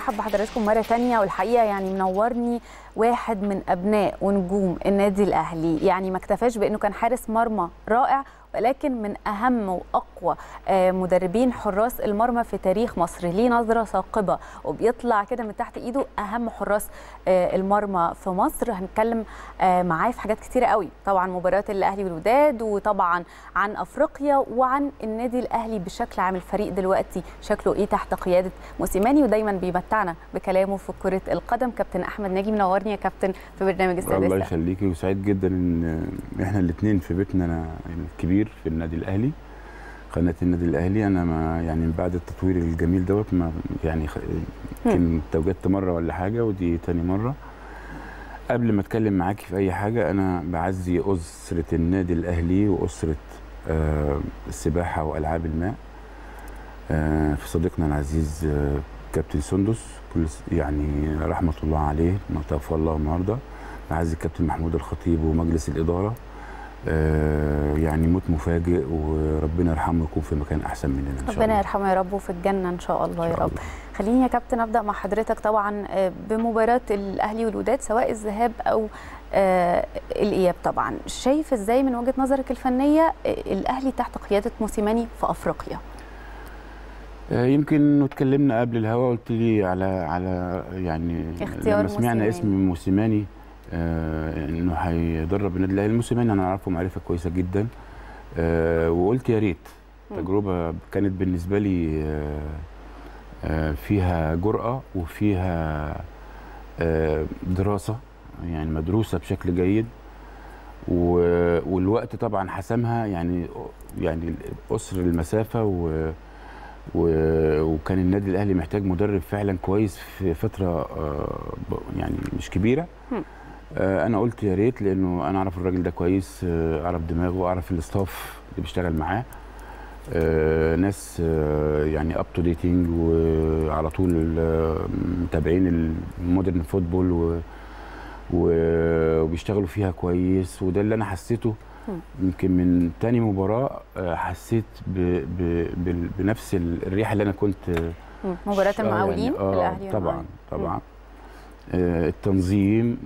برحب بحضراتكم مرة تانية والحقيقة يعني منورني واحد من أبناء ونجوم النادي الأهلي يعني ما اكتفاش بأنه كان حارس مرمى رائع ولكن من أهم وأقوى مدربين حراس المرمى في تاريخ مصر ليه نظرة ثاقبة وبيطلع كده من تحت إيده أهم حراس المرمى في مصر هنتكلم معاه في حاجات كتيرة قوي طبعا مباراة الأهلي والوداد وطبعا عن أفريقيا وعن النادي الأهلي بشكل عام الفريق دلوقتي شكله إيه تحت قيادة موسيماني ودايما بيمتعنا بكلامه في كرة القدم كابتن أحمد ناجي منورني يا كابتن في برنامج السادسة الله يخليكي وسعيد جدا ان احنا الاثنين في بيتنا أنا الكبير في النادي الاهلي قناه النادي الاهلي انا ما يعني بعد التطوير الجميل دوت ما يعني يمكن توجدت مره ولا حاجه ودي تاني مره قبل ما اتكلم معاكي في اي حاجه انا بعزي اسره النادي الاهلي واسره آه السباحه والعاب الماء آه في صديقنا العزيز آه كابتن سندس كل يعني رحمه الله عليه ما توفى الله النهارده بعزي الكابتن محمود الخطيب ومجلس الاداره آه يعني موت مفاجئ وربنا يرحمه يكون في مكان احسن مننا ان شاء الله ربنا يرحمه يا رب وفي الجنه ان شاء الله يا رب خليني يا كابتن ابدا مع حضرتك طبعا بمباراه الاهلي والوداد سواء الذهاب او آه الاياب طبعا شايف ازاي من وجهه نظرك الفنيه الاهلي تحت قياده موسيماني في افريقيا آه يمكن اتكلمنا قبل الهوا قلت لي على على يعني اختيار لما سمعنا اسم موسيماني آه انه هيدرب النادي الاهلي الموسمين انا اعرفه معرفه كويسه جدا آه وقلت يا ريت تجربه كانت بالنسبه لي آه آه فيها جرأه وفيها آه دراسه يعني مدروسه بشكل جيد والوقت طبعا حسمها يعني يعني قصر المسافه و وكان النادي الاهلي محتاج مدرب فعلا كويس في فتره يعني مش كبيره انا قلت يا ريت لانه انا اعرف الراجل ده كويس اعرف دماغه اعرف الاستاف اللي بيشتغل معاه ناس يعني اب تو ديتنج وعلى طول متابعين المودرن فوتبول وبيشتغلوا فيها كويس وده اللي انا حسيته يمكن من تاني مباراه حسيت ب ب ب بنفس الريحه اللي انا كنت مباراه المقاولين يعني آه الاهلي طبعا طبعا آه التنظيم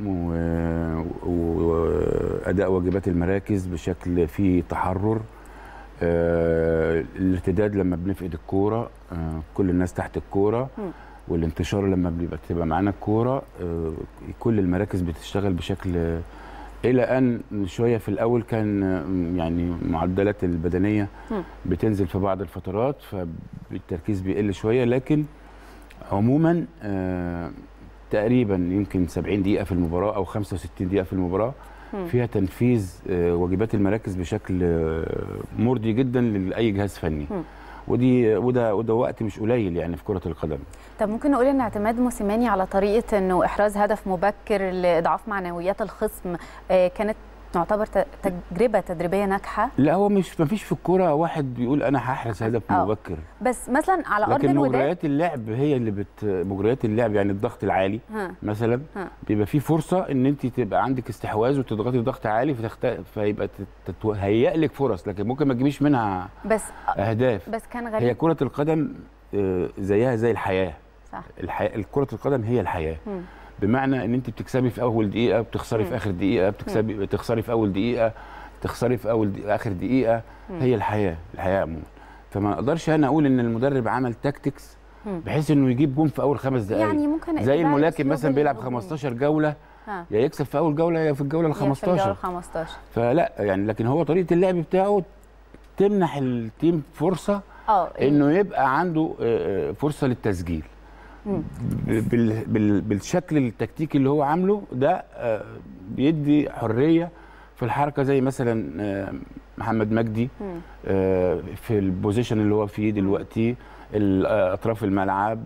واداء واجبات المراكز بشكل فيه تحرر آه الارتداد لما بنفقد الكوره آه كل الناس تحت الكوره والانتشار لما بيبقى تبقى معانا الكوره آه كل المراكز بتشتغل بشكل الى ان شويه في الاول كان يعني معدلات البدنيه بتنزل في بعض الفترات فالتركيز بيقل شويه لكن عموما آه تقريبا يمكن 70 دقيقه في المباراه او 65 دقيقه في المباراه فيها تنفيذ آه واجبات المراكز بشكل آه مرضي جدا لاي جهاز فني ودي وده وده وقت مش قليل يعني في كره القدم طب ممكن نقول ان اعتماد موسيماني على طريقه انه احراز هدف مبكر لاضعاف معنويات الخصم كانت تعتبر تجربه تدريبيه ناجحه لا هو مش ما فيش في الكوره واحد بيقول انا هحرز هدف أوه. مبكر بس مثلا على ارض لكن الوداد مجريات اللعب هي اللي بت مجريات اللعب يعني الضغط العالي ها. مثلا ها. بيبقى في فرصه ان انت تبقى عندك استحواذ وتضغطي ضغط عالي فتخت... فيبقى تتهيأ لك فرص لكن ممكن ما تجيبيش منها بس اهداف بس كان غريب هي كره القدم زيها زي الحياه صح الحياه كره القدم هي الحياه م. بمعنى ان انت بتكسبي في اول دقيقه بتخسري في اخر دقيقه بتكسبي بتخسري في اول دقيقه تخسري في اول دقيقة اخر دقيقه مم. هي الحياه الحياه عموما فما اقدرش انا اقول ان المدرب عمل تاكتكس بحيث انه يجيب جون في اول خمس دقائق يعني ممكن زي الملاكم مثلا بيلعب 15 جوله ها. يا يكسب في اول جوله يا في الجوله ال 15 15 فلا يعني لكن هو طريقه اللعب بتاعه تمنح التيم فرصه اه انه يبقى عنده فرصه للتسجيل بال بال بالشكل التكتيكي اللي هو عامله ده بيدي حريه في الحركه زي مثلا محمد مجدي في البوزيشن اللي هو فيه دلوقتي اطراف الملعب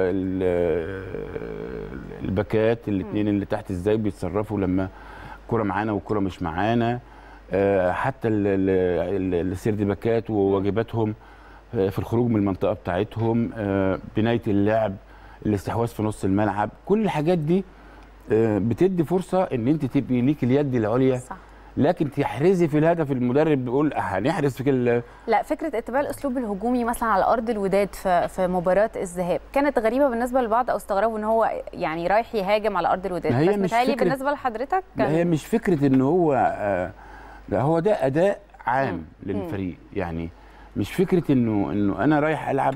الباكات الاثنين اللي تحت ازاي بيتصرفوا لما كره معانا والكره مش معانا حتى السيرد باكات وواجباتهم في الخروج من المنطقه بتاعتهم بنايه اللعب الاستحواذ في نص الملعب كل الحاجات دي بتدي فرصه ان انت تبقي ليك اليد العليا صح. لكن تحرزي في الهدف المدرب بيقول هنحرز في كل لا فكره اتباع الاسلوب الهجومي مثلا على ارض الوداد في في مباراه الذهاب كانت غريبه بالنسبه للبعض او استغربوا ان هو يعني رايح يهاجم على ارض الوداد ما هي بس مش متهيألي فكرة- بالنسبه لحضرتك لا هي مش فكره ان هو آه، لا هو ده اداء عام مم. للفريق يعني مش فكره انه انه انا رايح العب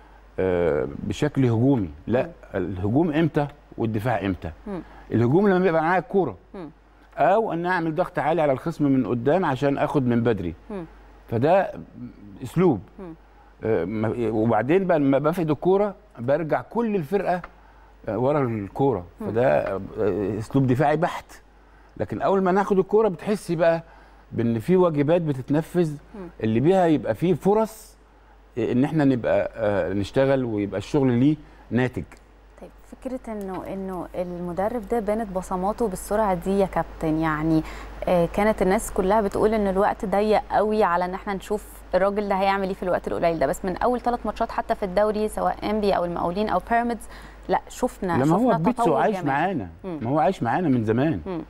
آه، بشكل هجومي لا الهجوم امتى والدفاع امتى مم. الهجوم لما بيبقى معايا الكوره مم. او ان اعمل ضغط عالي على الخصم من قدام عشان اخد من بدري مم. فده اسلوب مم. آه، ما- وبعدين بقى لما بفقد الكوره برجع كل الفرقه آه، ورا الكوره فده آه، اسلوب دفاعي بحت لكن اول ما ناخد الكوره بتحسي بقى بان في واجبات بتتنفذ اللي بيها يبقى في فرص آه، ان احنا نبقى آه، نشتغل ويبقى الشغل ليه ناتج طيب فكرة انه انه المدرب ده بانت بصماته بالسرعة دي يا كابتن يعني آه، كانت الناس كلها بتقول ان الوقت ضيق قوي على ان احنا نشوف الراجل ده هيعمل ايه في الوقت القليل ده بس من اول ثلاث ماتشات حتى في الدوري سواء انبي او المقاولين او بيراميدز لا شفنا لما هو شفنا بيتسو تطور عايش جميل. معانا مم. ما هو عايش معانا من زمان مم.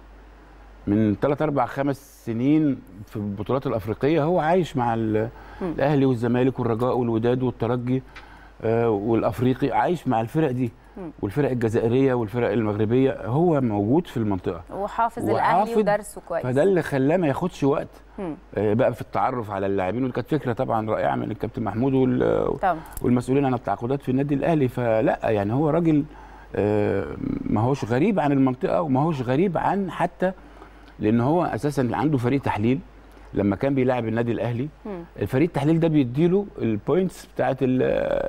من 3 4 5 سنين في البطولات الافريقيه هو عايش مع ال- مم. الاهلي والزمالك والرجاء والوداد والترجي آه، والافريقي عايش مع الفرق دي مم. والفرق الجزائريه والفرق المغربيه هو موجود في المنطقه وحافظ الاهلي وحافظ، ودرسه كويس فده اللي خلاه ما ياخدش وقت مم. آه، بقى في التعرف على اللاعبين ودي كانت فكره طبعا رائعه من الكابتن محمود وال- طبعا والمسؤولين عن التعاقدات في النادي الاهلي فلا يعني هو راجل آه، ما هوش غريب عن المنطقه وما هوش غريب عن حتى لان هو اساسا عنده فريق تحليل لما كان بيلاعب النادي الاهلي مم. الفريق التحليل ده بيديله البوينتس بتاعت ال-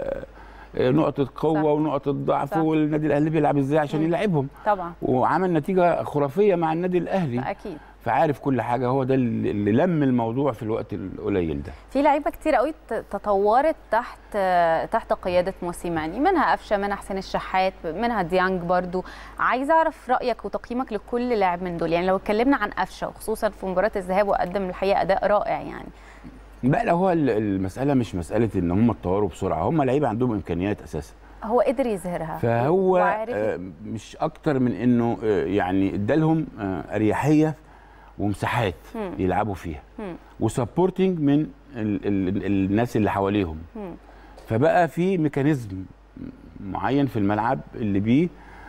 آه، نقط القوه صح. ونقط الضعف صح. والنادي الاهلي بيلعب ازاي عشان مم. يلعبهم طبعا وعمل نتيجه خرافيه مع النادي الاهلي اكيد فعارف كل حاجه هو ده اللي اللي لم الموضوع في الوقت القليل ده في لعيبه كتير قوي ت- تطورت تحت تحت قياده موسيماني منها قفشه منها حسين الشحات منها ديانج برضو عايزه اعرف رايك وتقييمك لكل لاعب من دول يعني لو اتكلمنا عن قفشه وخصوصا في مباراه الذهاب وقدم الحقيقه اداء رائع يعني بقى لو هو ال- المساله مش مساله ان هم اتطوروا بسرعه هم لعيبه عندهم امكانيات اساسا هو قدر يظهرها فهو وعارف آه، مش اكتر من انه آه، يعني ادالهم آه، اريحيه ومساحات مم. يلعبوا فيها مم. وسبورتنج من ال ال الناس اللي حواليهم مم. فبقى في ميكانيزم معين في الملعب اللي بيه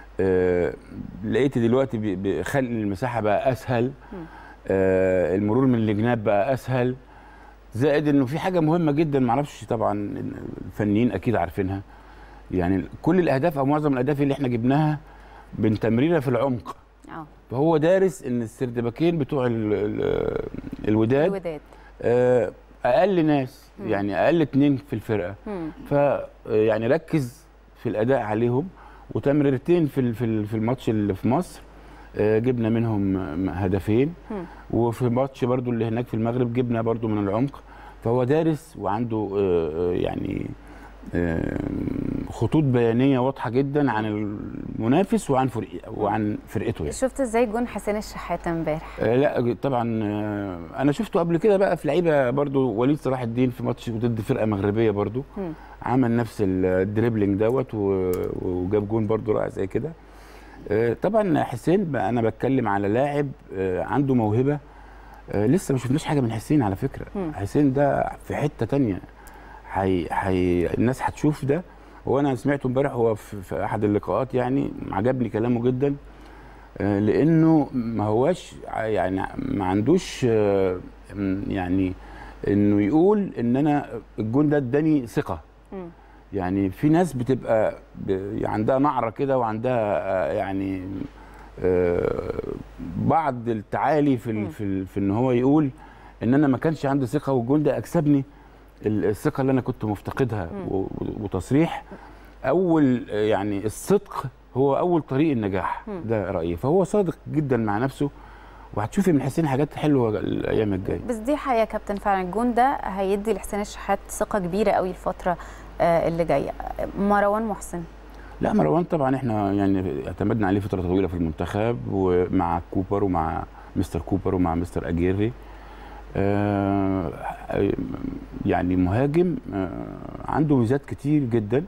آه لقيت دلوقتي بي- بيخلي المساحه بقى اسهل آه المرور من الجناب بقى اسهل زائد انه في حاجه مهمه جدا معرفش طبعا الفنيين اكيد عارفينها يعني كل الاهداف او معظم الاهداف اللي احنا جبناها بتمريره في العمق اه فهو دارس ان السردباكين بتوع ال ال الوداد الوداد آه، اقل ناس مم. يعني اقل اتنين في الفرقه مم. ف يعني ركز في الاداء عليهم وتمريرتين في ال- في ال- في الماتش اللي في مصر آه، جبنا منهم هدفين مم. وفي ماتش برضو اللي هناك في المغرب جبنا برضو من العمق فهو دارس وعنده آه، آه، يعني آه، خطوط بيانيه واضحه جدا عن المنافس وعن فرق وعن فرقته يعني. شفت ازاي جون حسين الشحات امبارح آه، لا طبعا آه، انا شفته قبل كده بقى في لعيبه برضو وليد صلاح الدين في ماتش ضد فرقه مغربيه برضو مم. عمل نفس الدريبلينج دوت و- وجاب جون برضو رائع زي كده آه، طبعا حسين بقى انا بتكلم على لاعب آه، عنده موهبه آه، لسه ما شفناش حاجه من حسين على فكره مم. حسين ده في حته تانية حي حي الناس هتشوف ده وانا سمعته امبارح هو في, في احد اللقاءات يعني عجبني كلامه جدا آه، لانه ما هواش ع- يعني ما عندوش آه، م- يعني انه يقول ان انا الجون ده اداني ثقه مم. يعني في ناس بتبقى ب- عندها نعره كده وعندها آه، يعني آه، بعض التعالي في مم. ال- في, ال- في ان هو يقول ان انا ما كانش عندي ثقه والجون ده اكسبني ال- الثقه اللي انا كنت مفتقدها مم. و- و- وتصريح اول آه، يعني الصدق هو اول طريق النجاح مم. ده رايي فهو صادق جدا مع نفسه وهتشوفي من حسين حاجات حلوه الايام الجايه بس دي حقيقه يا كابتن فعلا الجون ده هيدي لحسين الشحات ثقه كبيره قوي الفتره آه، اللي جايه مروان محسن لا مروان طبعا احنا يعني اعتمدنا عليه فتره طويله في المنتخب ومع كوبر ومع مستر كوبر ومع مستر اجيري آه يعني مهاجم آه عنده ميزات كتير جدا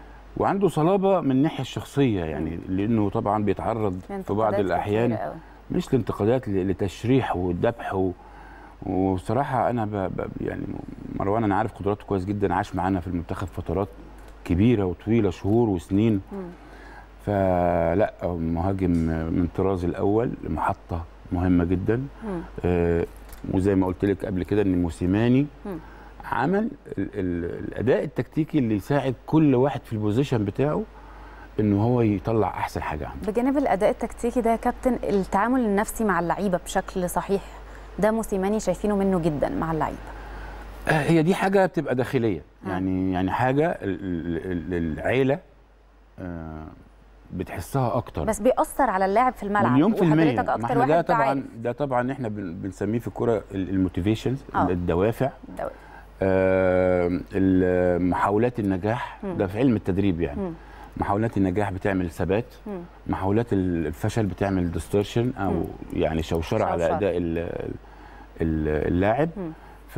وعنده صلابه من الناحيه الشخصيه يعني لانه طبعا بيتعرض في بعض انتقادات الاحيان كتيرة قوي. مش الانتقادات ل- لتشريح وذبح و... وصراحه انا ب... ب... يعني مروان انا عارف قدراته كويس جدا عاش معانا في المنتخب فترات كبيره وطويله شهور وسنين مم. فلا مهاجم من طراز الاول محطه مهمه جدا مم. آه، وزي ما قلت لك قبل كده ان موسيماني مم. عمل ال ال الاداء التكتيكي اللي يساعد كل واحد في البوزيشن بتاعه ان هو يطلع احسن حاجه عنده بجانب الاداء التكتيكي ده يا كابتن التعامل النفسي مع اللعيبه بشكل صحيح ده موسيماني شايفينه منه جدا مع اللعيبه آه، هي دي حاجه بتبقى داخليه آه. يعني يعني حاجه ال- ال- ال- العيله آه، بتحسها اكتر بس بيأثر على اللاعب في الملعب مليون في المية وحضرتك ما اكتر احنا ده واحد طبعا عارف ده طبعا احنا بن- بنسميه في الكوره الموتيفيشنز آه. الدوافع ده- آه، ال- محاولات النجاح مم. ده في علم التدريب يعني مم. محاولات النجاح بتعمل ثبات مم. محاولات الفشل بتعمل ديستورشن او مم. يعني شوشره على شوشرة. اداء ال- ال- اللاعب مم.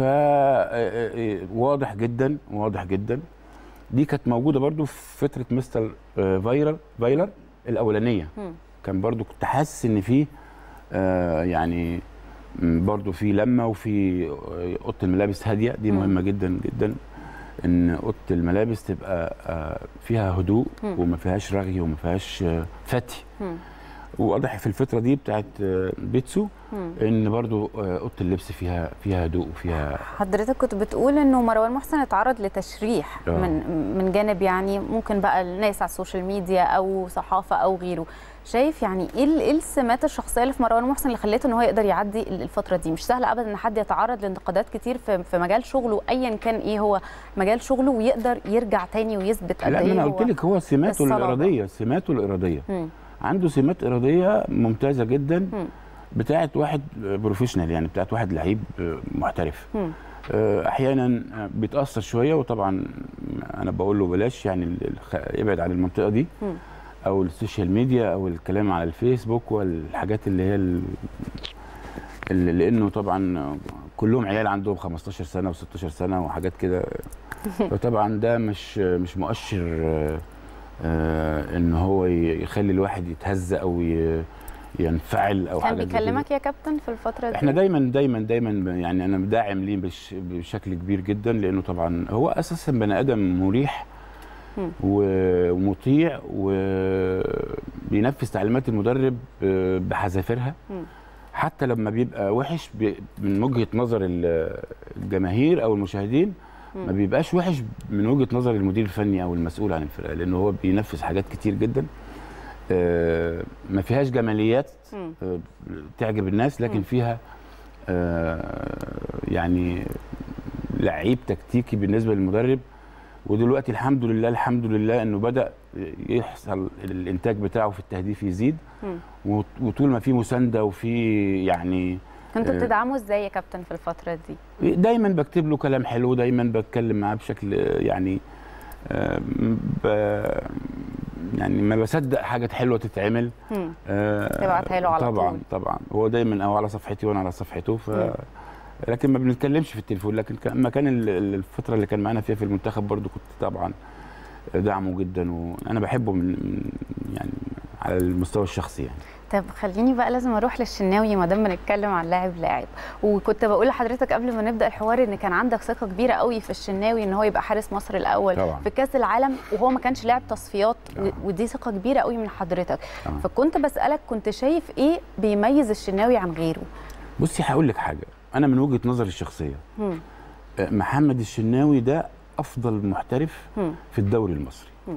فواضح جدا واضح جدا دي كانت موجوده برضو في فتره مستر آه، فايرر فايلر الاولانيه مم. كان برضو كنت حاسس ان في آه، يعني م، برضو في لمه وفي آه، اوضه الملابس هاديه دي مم. مهمه جدا جدا ان اوضه الملابس تبقى آه، فيها هدوء مم. وما فيهاش رغي وما فيهاش آه، فتي مم. وواضح في الفتره دي بتاعت آه، بيتسو مم. ان برضو آه، اوضه اللبس فيها فيها هدوء وفيها حضرتك كنت بتقول انه مروان محسن اتعرض لتشريح آه. من من جانب يعني ممكن بقى الناس على السوشيال ميديا او صحافه او غيره شايف يعني ايه ال- ايه السمات الشخصيه اللي في مروان محسن اللي خليته ان هو يقدر يعدي ال- الفتره دي مش سهل ابدا ان حد يتعرض لانتقادات كتير في في مجال شغله ايا كان ايه هو مجال شغله ويقدر يرجع تاني ويثبت قد لا ما ايه انا هو قلت لك هو سماته الصلابة. الاراديه سماته الاراديه مم. عنده سمات اراديه ممتازه جدا مم. بتاعت واحد بروفيشنال يعني بتاعت واحد لعيب محترف مم. آه، احيانا بيتاثر شويه وطبعا انا بقول له بلاش يعني ال- الخ- ابعد عن المنطقه دي مم. او السوشيال ميديا او الكلام على الفيسبوك والحاجات اللي هي ال- اللي لانه طبعا كلهم عيال عندهم 15 سنه و16 سنه وحاجات كده فطبعا ده مش مش مؤشر آه، آه، ان هو ي- يخلي الواحد يتهز او ي- ينفعل او كان حاجات زي كده. بيكلمك يا كابتن في الفتره دي احنا دايما دايما دايما ب- يعني انا داعم ليه بش بشكل كبير جدا لانه طبعا هو اساسا بني ادم مريح مم. و- ومطيع وبينفذ تعليمات المدرب آه، بحذافيرها مم. حتى لما بيبقى وحش بي- من وجهه نظر ال- الجماهير او المشاهدين ما مم. بيبقاش وحش من وجهه نظر المدير الفني او المسؤول عن الفرقه لانه هو بينفذ حاجات كتير جدا آه، ما فيهاش جماليات مم. آه، تعجب الناس لكن مم. فيها آه، يعني لعيب تكتيكي بالنسبه للمدرب ودلوقتي الحمد لله الحمد لله انه بدا يحصل الانتاج بتاعه في التهديف يزيد مم. وط- وطول ما في مسانده وفي يعني كنتوا آه. بتدعموا ازاي يا كابتن في الفتره دي دايما بكتب له كلام حلو دايما بتكلم معاه بشكل آه، يعني آه، ب- يعني ما بصدق حاجه حلوه تتعمل مم. آه، تبعتها له على طبعا طول. طبعا هو دايما او على صفحتي وانا على صفحته ف مم. لكن ما بنتكلمش في التليفون لكن كان- لما كان ال- ال- الفتره اللي كان معانا فيها في المنتخب برضو كنت طبعا دعمه جدا وانا بحبه من من- يعني على المستوى الشخصي يعني طب خليني بقى لازم اروح للشناوي ما دام بنتكلم عن لاعب لاعب وكنت بقول لحضرتك قبل ما نبدا الحوار ان كان عندك ثقه كبيره قوي في الشناوي ان هو يبقى حارس مصر الاول طبعا. في كاس العالم وهو ما كانش لاعب تصفيات و- آه. ودي ثقه كبيره قوي من حضرتك آه. فكنت بسالك كنت شايف ايه بيميز الشناوي عن غيره بصي هقول لك حاجه انا من وجهه نظري الشخصيه مم. آه، محمد الشناوي ده افضل محترف مم. في الدوري المصري مم.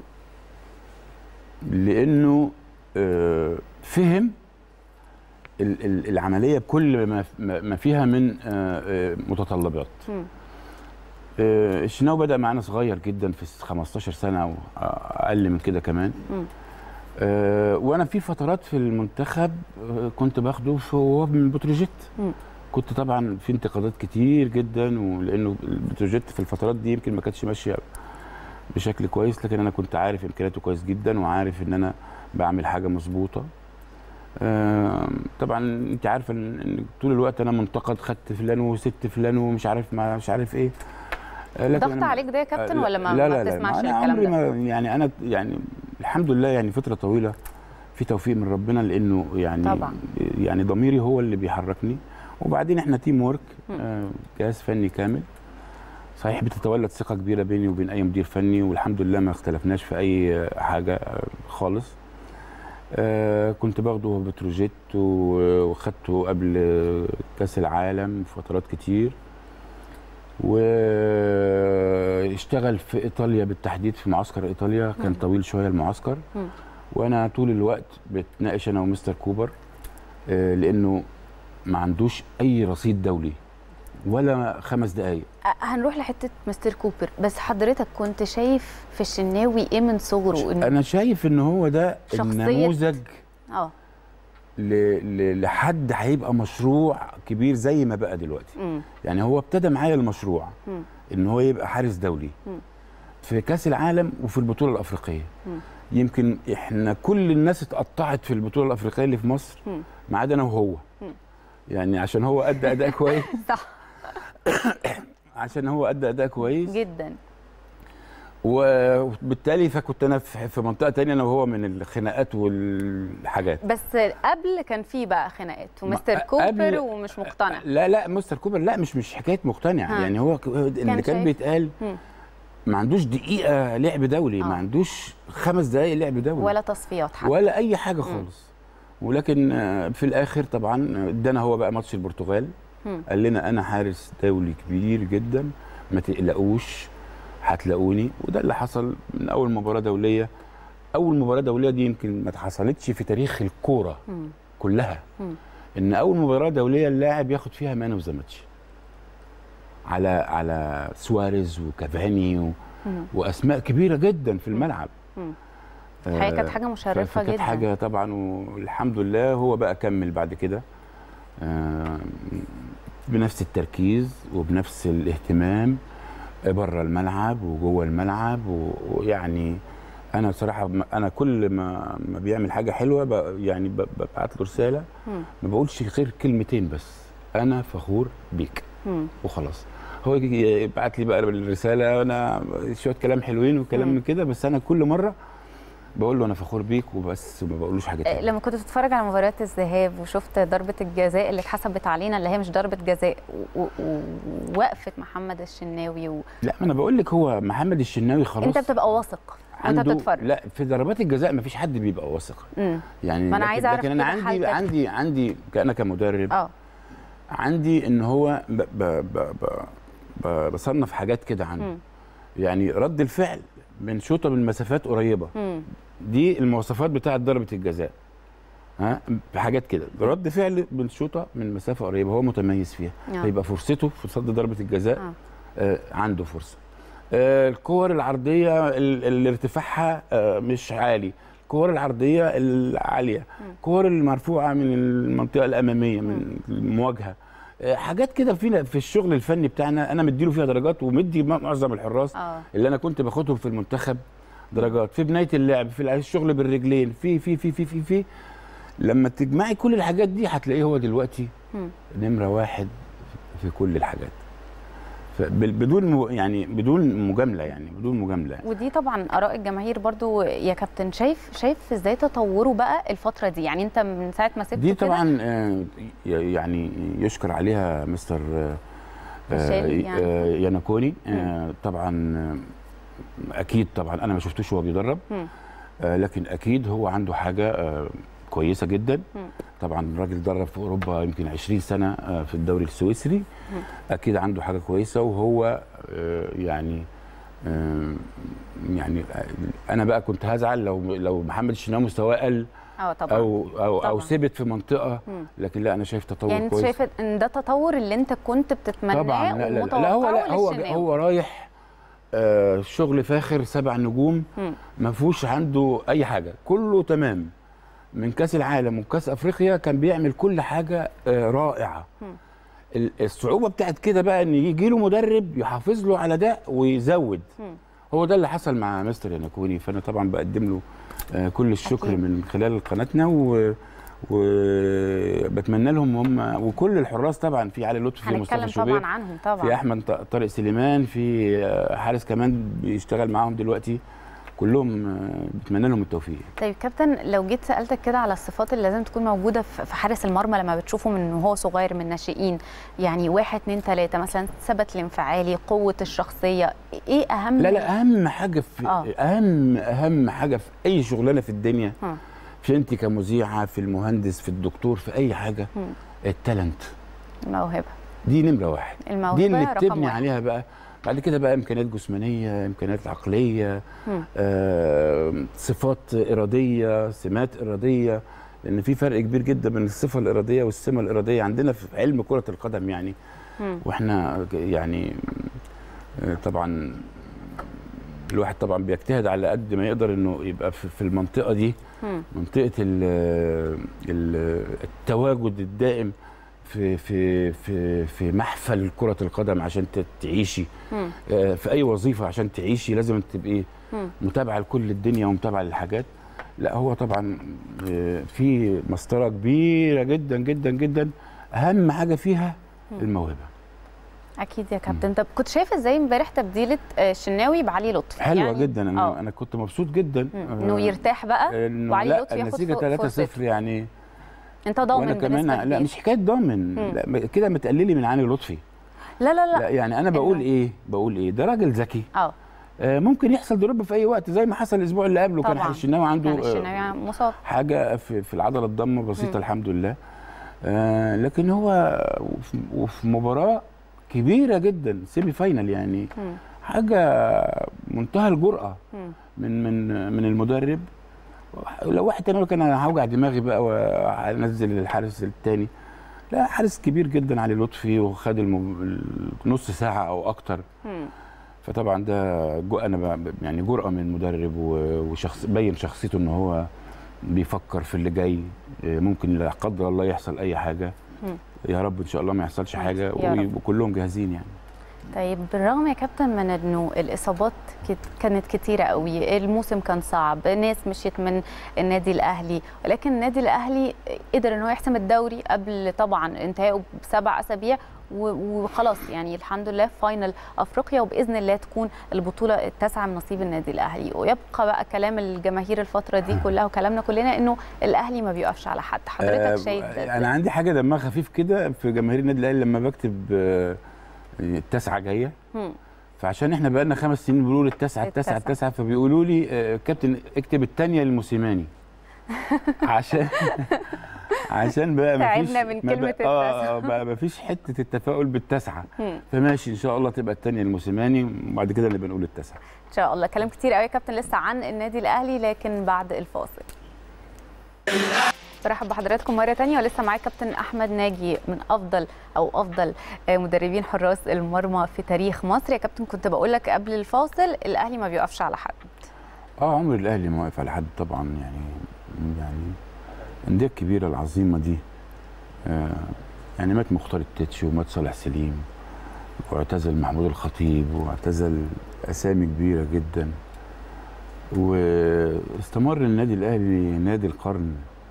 لانه آه، فهم ال- ال- العمليه بكل ما ما ما فيها من آه، آه، متطلبات مم. آه، الشناوي بدا معانا صغير جدا في 15 سنه او اقل من كده كمان مم. آه، وانا في فترات في المنتخب آه، كنت باخده في هو من بتروجيت مم. كنت طبعا في انتقادات كتير جدا ولانه البتروجيت في الفترات دي يمكن ما كانتش ماشيه بشكل كويس لكن انا كنت عارف امكانياته كويس جدا وعارف ان انا بعمل حاجه مظبوطه آه، طبعا انت عارفه ان إن طول الوقت انا منتقد خدت فلان وسبت فلان ومش عارف ما مش عارف ايه آه، لكن ضغط أنا- عليك ده يا كابتن آه، ولا ما, لا ما لا لا بتسمعش انا الكلام عمري ده ما يعني انا يعني الحمد لله يعني فتره طويله في توفيق من ربنا لانه يعني طبعا. يعني ضميري هو اللي بيحركني وبعدين احنا تيم وورك آه، جهاز فني كامل صحيح بتتولد ثقه كبيره بيني وبين اي مدير فني والحمد لله ما اختلفناش في اي حاجه آه، خالص آه، كنت باخده بتروجيت و- وخدته قبل كاس العالم فترات كتير واشتغل في ايطاليا بالتحديد في معسكر ايطاليا كان مم. طويل شويه المعسكر مم. وانا طول الوقت بتناقش انا ومستر كوبر آه، لانه ما عندوش اي رصيد دولي ولا خمس دقايق أ- هنروح لحته مستر كوبر بس حضرتك كنت شايف في الشناوي ايه من صغره إن انا شايف ان هو ده شخصية- النموذج اه ل- ل- لحد هيبقى مشروع كبير زي ما بقى دلوقتي مم. يعني هو ابتدى معايا المشروع مم. ان هو يبقى حارس دولي مم. في كاس العالم وفي البطوله الافريقيه مم. يمكن احنا كل الناس اتقطعت في البطوله الافريقيه اللي في مصر مم. ما عدا انا وهو مم. يعني عشان هو ادى اداء كويس صح عشان هو ادى اداء كويس جدا وبالتالي فكنت انا في في منطقه تانية انا وهو من الخناقات والحاجات بس قبل كان في بقى خناقات ومستر ما- كوبر قبل- ومش مقتنع لا لا مستر كوبر لا مش مش حكايه مقتنع ها. يعني هو ك- اللي كان, شايف. بيتقال مم. ما عندوش دقيقه لعب دولي آه. ما عندوش خمس دقائق لعب دولي ولا تصفيات حتى ولا اي حاجه خالص ولكن آه، في الاخر طبعا ادانا هو بقى ماتش البرتغال مم. قال لنا انا حارس دولي كبير جدا ما تقلقوش هتلاقوني وده اللي حصل من اول مباراه دوليه اول مباراه دوليه دي يمكن ما اتحصلتش في تاريخ الكوره مم. كلها مم. ان اول مباراه دوليه اللاعب ياخد فيها مان اوف ذا ماتش على على سواريز وكافاني و... مم. واسماء كبيره جدا في الملعب مم. آه، الحقيقه كانت حاجه مشرفه فكانت جدا حاجه طبعا والحمد لله هو بقى كمل بعد كده آه، بنفس التركيز وبنفس الاهتمام بره الملعب وجوه الملعب و- ويعني انا بصراحه م- انا كل ما ما بيعمل حاجه حلوه ب- يعني ب- ببعت له رساله مم. ما بقولش غير كلمتين بس انا فخور بيك مم. وخلاص هو يجي يبعت لي بقى الرساله انا شويه كلام حلوين وكلام مم. من كده بس انا كل مره بقول له انا فخور بيك وبس وما بقولوش حاجه آه، تانية لما كنت بتتفرج على مباريات الذهاب وشفت ضربه الجزاء اللي اتحسبت علينا اللي هي مش ضربه جزاء و- و- ووقفه محمد الشناوي و... لا ما انا بقول لك هو محمد الشناوي خلاص انت بتبقى واثق وانت عنده بتتفرج لا في ضربات الجزاء ما فيش حد بيبقى واثق مم. يعني ما أنا لكن- عايزة أعرف لكن انا كده عندي حالتك. عندي عندي انا كمدرب اه عندي ان هو ب ب ب ب ب بصنف حاجات كده عنده مم. يعني رد الفعل من شوطه من مسافات قريبه مم. دي المواصفات بتاعه ضربه الجزاء ها بحاجات كده رد فعل من شوطه من مسافه قريبه هو متميز فيها آه. فيبقى فرصته في صد ضربه الجزاء آه. آه عنده فرصه آه الكور العرضيه ال- اللي ارتفاعها آه مش عالي الكور العرضيه العاليه الكور المرفوعه من المنطقه الاماميه من المواجهه آه حاجات كده فينا في الشغل الفني بتاعنا انا مديله فيها درجات ومدي معظم الحراس اه اللي انا كنت باخدهم في المنتخب درجات في بنايه اللعب في الشغل بالرجلين في في في في في, في. لما تجمعي كل الحاجات دي هتلاقيه هو دلوقتي مم. نمره واحد في كل الحاجات فبال- بدون م- يعني بدون مجامله يعني بدون مجامله يعني. ودي طبعا اراء الجماهير برضو يا كابتن شايف شايف ازاي تطوره بقى الفتره دي يعني انت من ساعه ما سبته دي كده طبعا آه، ي- يعني يشكر عليها مستر آه، ميشيل يعني. آه، ياناكوني آه، طبعا آه، اكيد طبعا انا ما شفتوش وهو بيدرب مم. آه، لكن اكيد هو عنده حاجه آه، كويسه جدا مم. طبعا الراجل درب في اوروبا يمكن 20 سنه آه، في الدوري السويسري اكيد عنده حاجه كويسه وهو آه، يعني آه، يعني آه، انا بقى كنت هزعل لو لو محمد الشناوي مستواه قل اه طبعا او او طبعاً. او ثبت في منطقه مم. لكن لا انا شايف تطور يعني انت كويس شايف ان ده التطور اللي انت كنت بتتمناه طبعا لا لا, لا, ومتوقعه لا هو لا هو للشناوي. هو رايح آه شغل فاخر سبع نجوم مم. ما فيهوش عنده اي حاجه كله تمام من كاس العالم وكاس افريقيا كان بيعمل كل حاجه آه رائعه مم. ال- الصعوبه بتاعت كده بقى ان يجي له مدرب يحافظ له على ده ويزود مم. هو ده اللي حصل مع مستر يناكوني فانا طبعا بقدم له آه، كل الشكر أكيد. من خلال قناتنا و وبتمنى لهم هم وكل الحراس طبعا في علي لطفي في هنتكلم مصطفى شوبير طبعا عنهم طبعا في احمد ط- طارق سليمان في آه، حارس كمان بيشتغل معاهم دلوقتي كلهم آه، بتمنى لهم التوفيق طيب كابتن لو جيت سالتك كده على الصفات اللي لازم تكون موجوده في في حارس المرمى لما بتشوفه من وهو صغير من الناشئين يعني واحد اتنين تلاته مثلا ثبت الانفعالي قوه الشخصيه ايه اهم لا لا اهم حاجه في آه. اهم اهم حاجه في اي شغلانه في الدنيا هم. في انت كمذيعه في المهندس في الدكتور في اي حاجه هم. التالنت الموهبه دي نمره واحد الموهبه دي اللي رقم بتبني واحد. عليها بقى بعد كده بقى امكانيات جسمانيه امكانيات عقليه مم. آه، صفات اراديه سمات اراديه لان في فرق كبير جدا بين الصفه الاراديه والسمه الاراديه عندنا في علم كره القدم يعني مم. واحنا يعني آه، طبعا الواحد طبعا بيجتهد على قد ما يقدر انه يبقى في في المنطقه دي مم. منطقه ال- ال- التواجد الدائم في في في في محفل كره القدم عشان ت- تعيشي مم. آه، في اي وظيفه عشان تعيشي لازم تبقي مم. متابعه لكل الدنيا ومتابعه للحاجات لا هو طبعا آه، في مسطره كبيره جدا جدا جدا اهم حاجه فيها الموهبه اكيد يا كابتن طب كنت شايف ازاي امبارح تبديله آه، الشناوي بعلي لطفي حلوه يعني جدا انا آه. انا كنت مبسوط جدا مم. آه، انه يرتاح بقى إنه وعلي لا لطفي ياخد النتيجه ف- 3-0 فرصته. يعني انت ضامن وانا كمان بنسبة لا كبيرة. مش حكايه ضامن مم. لا كده متقللي من علي لطفي لا لا لا لا يعني انا بقول إنه- ايه بقول ايه ده راجل ذكي اه آه، ممكن يحصل دروب في اي وقت زي ما حصل الاسبوع اللي قبله كان طبعاً. الشناوي عنده كان آه، الشناوي مصاب حاجه في في العضله الضمه بسيطه مم. الحمد لله آه لكن هو وفي- وفي مباراه كبيره جدا سيمي فاينل يعني مم. حاجه منتهى الجرأه مم. من من من المدرب لو واحد تاني كان انا هوجع دماغي بقى وانزل الحارس التاني لا حارس كبير جدا علي لطفي وخد الم... نص ساعه او اكتر مم. فطبعا ده جو انا ب... يعني جرأه من المدرب و- وشخص بين شخصيته ان هو بيفكر في اللي جاي إيه، ممكن لا قدر الله يحصل اي حاجه مم. يا رب ان شاء الله ما يحصلش حاجه يا رب. ويبقوا كلهم جاهزين يعني طيب بالرغم يا كابتن من انه الاصابات كت- كانت كتيره قوي الموسم كان صعب ناس مشيت من النادي الاهلي ولكن النادي الاهلي قدر ان هو يحسم الدوري قبل طبعا انتهائه بسبع اسابيع و- وخلاص يعني الحمد لله فاينل افريقيا وباذن الله تكون البطوله التاسعه من نصيب النادي الاهلي ويبقى بقى كلام الجماهير الفتره دي كلها وكلامنا كلنا انه الاهلي ما بيقفش على حد حضرتك شايف ده انا إزاي؟ عندي حاجه دمها خفيف كده في جماهير النادي الاهلي لما بكتب آه، التاسعه جايه مم. فعشان احنا بقالنا خمس سنين بنقول التاسعه التاسعه التاسعة. التاسعه فبيقولوا لي آه، كابتن اكتب الثانيه للموسيماني عشان عشان بقى ما فيش تعبنا من ما كلمة بقى- اه التاسعة. آه، بقى ما فيش حته التفاؤل بالتاسعه مم. فماشي ان شاء الله تبقى الثانيه للموسيماني وبعد كده نبقى نقول التاسعه ان شاء الله كلام كتير قوي يا كابتن لسه عن النادي الاهلي لكن بعد الفاصل برحب بحضراتكم مره تانية ولسه معايا كابتن احمد ناجي من افضل او افضل آه، مدربين حراس المرمى في تاريخ مصر يا كابتن كنت بقول لك قبل الفاصل الاهلي ما بيقفش على حد اه عمر الاهلي ما واقف على حد طبعا يعني يعني الانديه الكبيره العظيمه دي آه يعني مات مختار التتش ومات صالح سليم واعتزل محمود الخطيب واعتزل اسامي كبيره جدا واستمر النادي الاهلي نادي القرن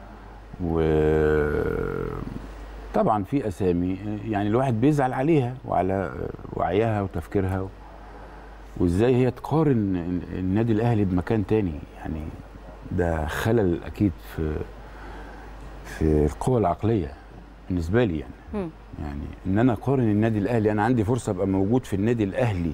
وطبعا في اسامي يعني الواحد بيزعل عليها وعلى وعيها وتفكيرها وازاي هي تقارن النادي الاهلي بمكان تاني يعني ده خلل اكيد في في القوى العقليه بالنسبه لي يعني مم. يعني ان انا اقارن النادي الاهلي انا عندي فرصه ابقى موجود في النادي الاهلي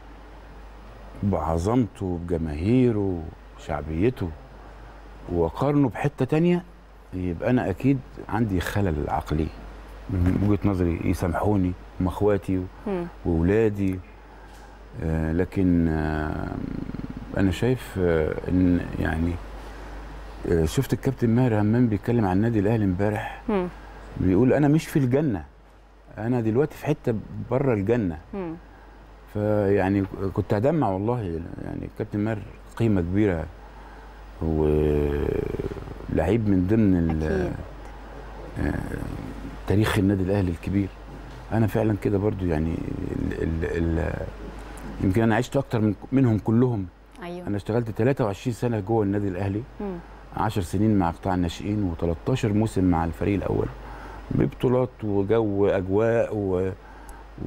بعظمته بجماهيره بشعبيته واقارنه بحته تانية يبقى انا اكيد عندي خلل عقلي من وجهه نظري يسامحوني هم اخواتي مم. واولادي آه لكن آه انا شايف آه ان يعني آه شفت الكابتن ماهر همام بيتكلم عن النادي الاهلي امبارح مم. بيقول انا مش في الجنه انا دلوقتي في حته بره الجنه مم. فيعني كنت هدمع والله يعني الكابتن ماهر قيمه كبيره ولعيب من ضمن ال- أكيد. آه، تاريخ النادي الاهلي الكبير انا فعلا كده برضو يعني ال ال ال يمكن انا عشت اكتر من منهم كلهم ايوه انا اشتغلت 23 سنه جوه النادي الاهلي مم. 10 سنين مع قطاع الناشئين و13 موسم مع الفريق الاول ببطولات وجو اجواء و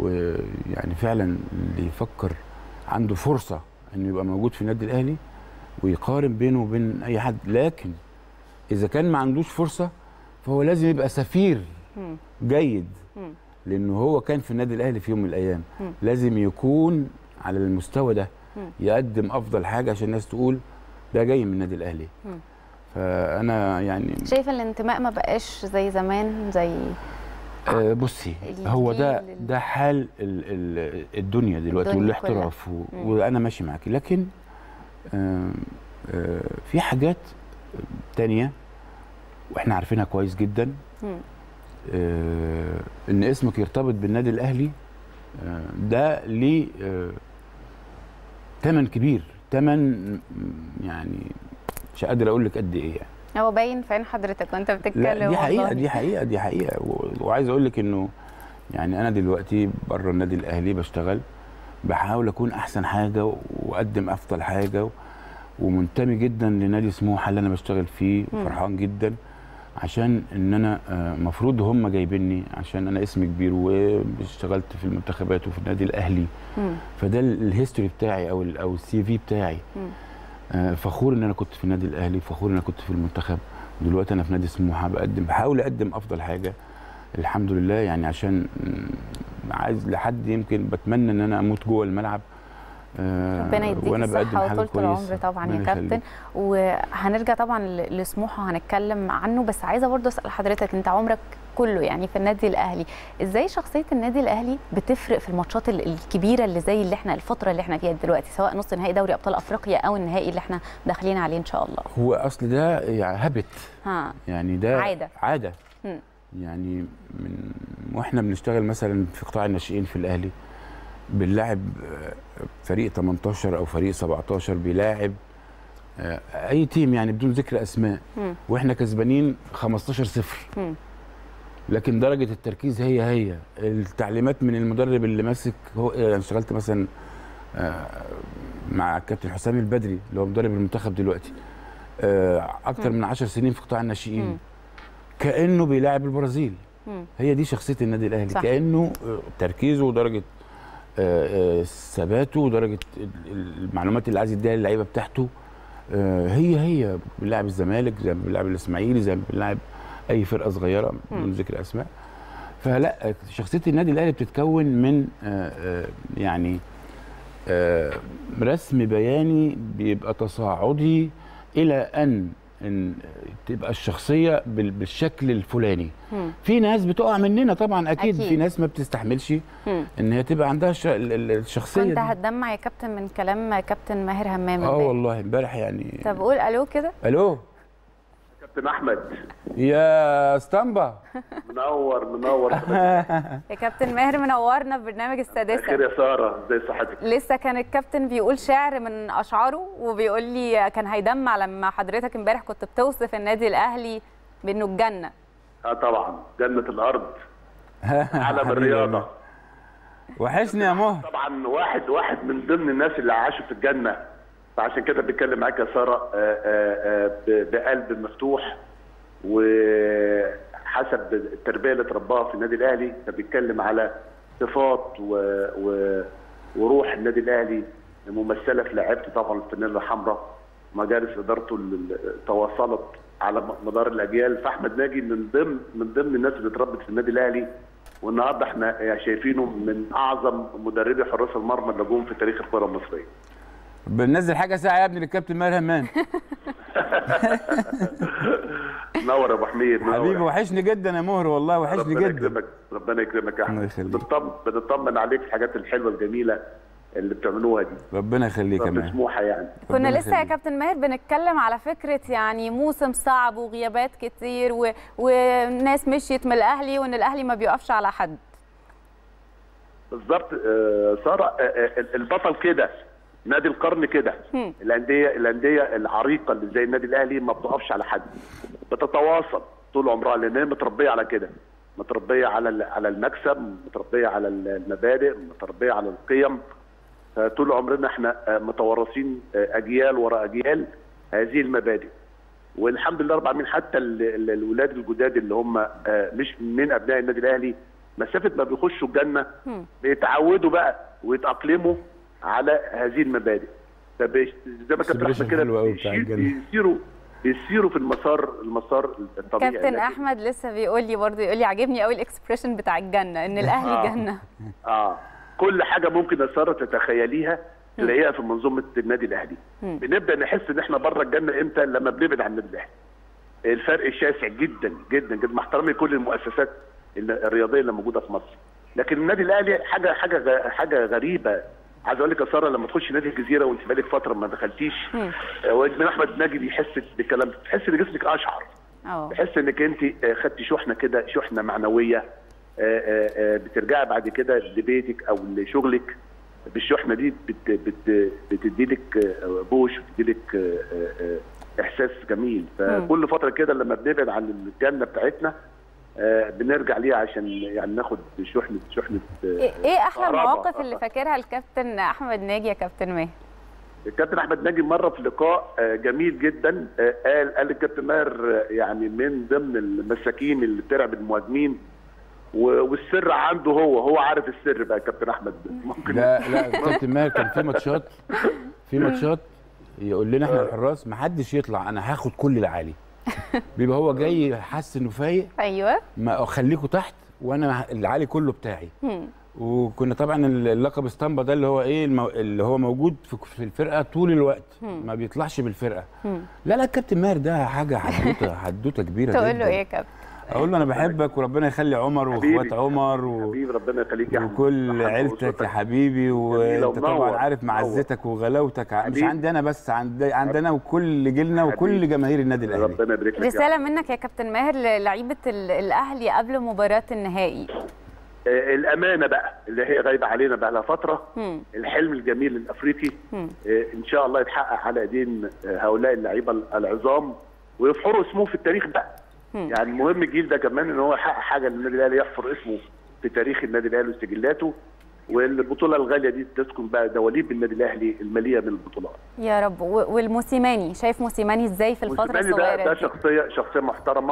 ويعني فعلا اللي يفكر عنده فرصه انه يبقى موجود في النادي الاهلي ويقارن بينه وبين اي حد لكن اذا كان ما عندوش فرصه فهو لازم يبقى سفير مم. جيد مم. لانه هو كان في النادي الاهلي في يوم من الايام مم. لازم يكون على المستوى ده مم. يقدم افضل حاجه عشان الناس تقول ده جاي من النادي الاهلي مم. فانا يعني شايفه الانتماء ما بقاش زي زمان زي آه بصي الجيل هو ده ال- ده حال ال ال الدنيا دلوقتي الدنيا والاحتراف و- مم. وانا ماشي معاكي لكن آه آه في حاجات تانية واحنا عارفينها كويس جدا مم. آه ان اسمك يرتبط بالنادي الاهلي آه ده ليه آه تمن كبير تمن يعني مش قادر اقول لك قد ايه يعني هو باين في عين حضرتك وانت بتتكلم لا دي حقيقه والله. دي حقيقه دي حقيقه و- وعايز اقول لك انه يعني انا دلوقتي بره النادي الاهلي بشتغل بحاول اكون احسن حاجه واقدم افضل حاجه و- ومنتمي جدا لنادي سموحه اللي انا بشتغل فيه مم. فرحان جدا عشان ان انا المفروض هم جايبيني عشان انا اسمي كبير واشتغلت في المنتخبات وفي النادي الاهلي مم. فده ال- الهيستوري بتاعي او ال او السي في بتاعي مم. آه، فخور ان انا كنت في النادي الاهلي فخور ان انا كنت في المنتخب دلوقتي انا في نادي سموحه بقدم بحاول اقدم افضل حاجه الحمد لله يعني عشان مم، عايز لحد يمكن بتمنى ان انا اموت جوه الملعب آه، ربنا يديك وانا بقدم الصحة حاجه وطولة كويسه العمر طبعا يا ربنا كابتن يخليك. وهنرجع طبعا ل- لسموحة وهنتكلم عنه بس عايزة برضه أسأل حضرتك أنت عمرك كله يعني في النادي الأهلي إزاي شخصية النادي الأهلي بتفرق في الماتشات ال- الكبيرة اللي زي اللي احنا الفترة اللي احنا فيها دلوقتي سواء نص نهائي دوري أبطال أفريقيا أو النهائي اللي احنا داخلين عليه إن شاء الله هو اصل ده يعني هبت ها يعني ده عادة. عاده مم. يعني من واحنا بنشتغل مثلا في قطاع الناشئين في الاهلي بنلاعب آه، فريق 18 او فريق 17 بيلاعب آه، اي تيم يعني بدون ذكر اسماء مم. واحنا كسبانين 15 صفر مم. لكن درجه التركيز هي هي التعليمات من المدرب اللي ماسك هو انا اشتغلت مثلا آه، مع الكابتن حسام البدري اللي هو مدرب المنتخب دلوقتي آه، اكتر مم. من 10 سنين في قطاع مم. الناشئين كانه بيلاعب البرازيل مم. هي دي شخصيه النادي الاهلي صح. كانه آه، تركيزه ودرجه آه، آه، ثباته ودرجه ال- ال- المعلومات اللي عايز يديها للعيبه بتاعته آه، هي هي بنلعب الزمالك زي ما بنلعب الاسماعيلي زي ما بنلعب اي فرقه صغيره بدون ذكر اسماء فلا شخصيه النادي الاهلي بتتكون من آه، آه، يعني آه، رسم بياني بيبقى تصاعدي الى ان ان تبقى الشخصيه بال- بالشكل الفلاني مم. في ناس بتقع مننا طبعا اكيد, أكيد. في ناس ما بتستحملش مم. ان هي تبقى عندها الش... ال- ال- الشخصيه كنت دي هتدمع يا كابتن من كلام كابتن ماهر همام اه امبارح. والله امبارح يعني طب قول الو كده الو كابتن احمد يا اسطمبا منور منور يا كابتن ماهر منورنا في برنامج خير السادسة يا ساره ازي صحتك لسه كان الكابتن بيقول شعر من اشعاره وبيقول لي كان هيدمع لما حضرتك امبارح كنت بتوصف النادي الاهلي بانه الجنه اه طبعا جنه الارض علم حبيبي الرياضه وحشني يا مهر طبعا واحد واحد من ضمن الناس اللي عاشوا في الجنه فعشان كده بتكلم معاك يا ساره آه، آه، آه، ب- بقلب مفتوح وحسب التربيه اللي اترباها في النادي الاهلي فبيتكلم على صفات و... و... وروح النادي الاهلي ممثله في لعيبته طبعا الفانيلا الحمراء مجالس ادارته اللي تواصلت على مدار الاجيال فاحمد ناجي من ضمن من ضمن الناس اللي اتربت في النادي الاهلي والنهارده احنا شايفينه من اعظم مدربي حراس المرمى اللي جم في تاريخ الكره المصريه بننزل حاجه ساعه يا ابني للكابتن ماهر همام نور يا ابو حميد نور. حبيبي وحشني جدا يا مهر والله وحشني ربنا جدا يكرمك ربنا يكرمك يا الله احمد يخليك. بنطمن بنطمن عليك في الحاجات الحلوه الجميله اللي بتعملوها دي ربنا يخليك يا رب ماهر سموحه يعني كنا ربنا لسه يا يخليك. كابتن ماهر بنتكلم على فكره يعني موسم صعب وغيابات كتير و... وناس مشيت من الاهلي وان الاهلي ما بيقفش على حد بالظبط آه، ساره آه، آه، البطل كده نادي القرن كده هم. الانديه الانديه العريقه اللي زي النادي الاهلي ما بتقفش على حد بتتواصل طول عمرها لان هي متربيه على كده متربيه على ال- على المكسب متربيه على المبادئ متربيه على القيم طول عمرنا احنا آه، متوارثين آه، اجيال وراء اجيال هذه المبادئ والحمد لله رب العالمين حتى ال- ال- الولاد الجداد اللي هم آه، مش من ابناء النادي الاهلي مسافه ما بيخشوا الجنه هم. بيتعودوا بقى ويتاقلموا على هذه المبادئ فبيش- زي ما كابتن Celebration احمد كده حلو قوي بتاع بيشير- الجنة. بيسيروا بيسيروا في المسار المسار الطبيعي كابتن لكن- احمد لسه بيقول لي برضه يقول لي عاجبني قوي الاكسبريشن بتاع الجنه ان الاهلي آه. جنه اه كل حاجه ممكن يا ساره تتخيليها تلاقيها في منظومه النادي الاهلي بنبدا نحس ان احنا بره الجنه امتى لما بنبعد عن النادي الاهلي الفرق شاسع جدا جدا جدا مع احترامي لكل المؤسسات ال- الرياضيه اللي موجوده في مصر لكن النادي الاهلي حاجه حاجه غ- حاجه غريبه عايز اقول لك يا ساره لما تخش نادي الجزيره وانت بقالك فتره ما دخلتيش آه، وابن احمد ناجي بيحس بالكلام ده تحس ان جسمك اشعر اه بحس انك انت آه، خدتي شحنه كده شحنه معنويه آه، آه، آه، بترجعي بعد كده لبيتك او لشغلك بالشحنه دي بت بت بتدي لك بوش بتدي لك احساس جميل فكل فتره كده لما بنبعد عن الجنه بتاعتنا آه، بنرجع ليها عشان يعني ناخد شحنه شحنه آه، ايه إيه احلى كهرباء. المواقف اللي فاكرها الكابتن احمد ناجي يا كابتن ماهر الكابتن احمد ناجي مره في لقاء آه، جميل جدا آه، قال قال الكابتن ماهر آه، يعني من ضمن المساكين اللي بتلعب المهاجمين و- والسر عنده هو هو عارف السر بقى كابتن احمد ممكن لا لا كابتن ماهر كان في ماتشات في ماتشات يقول لنا احنا الحراس ما حدش يطلع انا هاخد كل العالي بيبقى هو جاي حاسس انه فايق ايوه ما خليكوا تحت وانا العالي كله بتاعي وكنا طبعا اللقب اسطمبة ده اللي هو ايه المو... اللي هو موجود في في الفرقه طول الوقت ما بيطلعش بالفرقه لا لا الكابتن ماهر ده حاجه حدوته حدوته كبيره تقول جدا له ايه يا كابتن اقول له انا بحبك وربنا يخلي عمر حبيبي. واخوات عمر و... حبيبي ربنا يخليك يا أحمد. وكل محمد عيلتك وأسرتك. يا حبيبي جميلة وانت طبعا ومنور. عارف منور. معزتك وغلاوتك ع- مش حبيبي. عندي انا بس عند عندنا وكل جيلنا وكل حبيبي. جماهير النادي الاهلي ربنا يبارك لك يا رساله منك يا كابتن ماهر للعيبه ال- الاهلي قبل مباراه النهائي آه، الامانه بقى اللي هي غايبه علينا بقى لها فتره مم. الحلم الجميل الافريقي مم. آه، ان شاء الله يتحقق على ايدين آه، هؤلاء اللعيبه العظام ويفحروا اسمه في التاريخ بقى يعني مهم الجيل ده كمان ان هو يحقق حاجه للنادي الاهلي يحفر اسمه في تاريخ النادي الاهلي وسجلاته والبطوله الغاليه دي تسكن بقى دواليب النادي الاهلي المليئه من البطولات يا رب و- والموسيماني شايف موسيماني ازاي في الفتره موسيماني ده الصغيره ده دي شخصيه شخصيه محترمه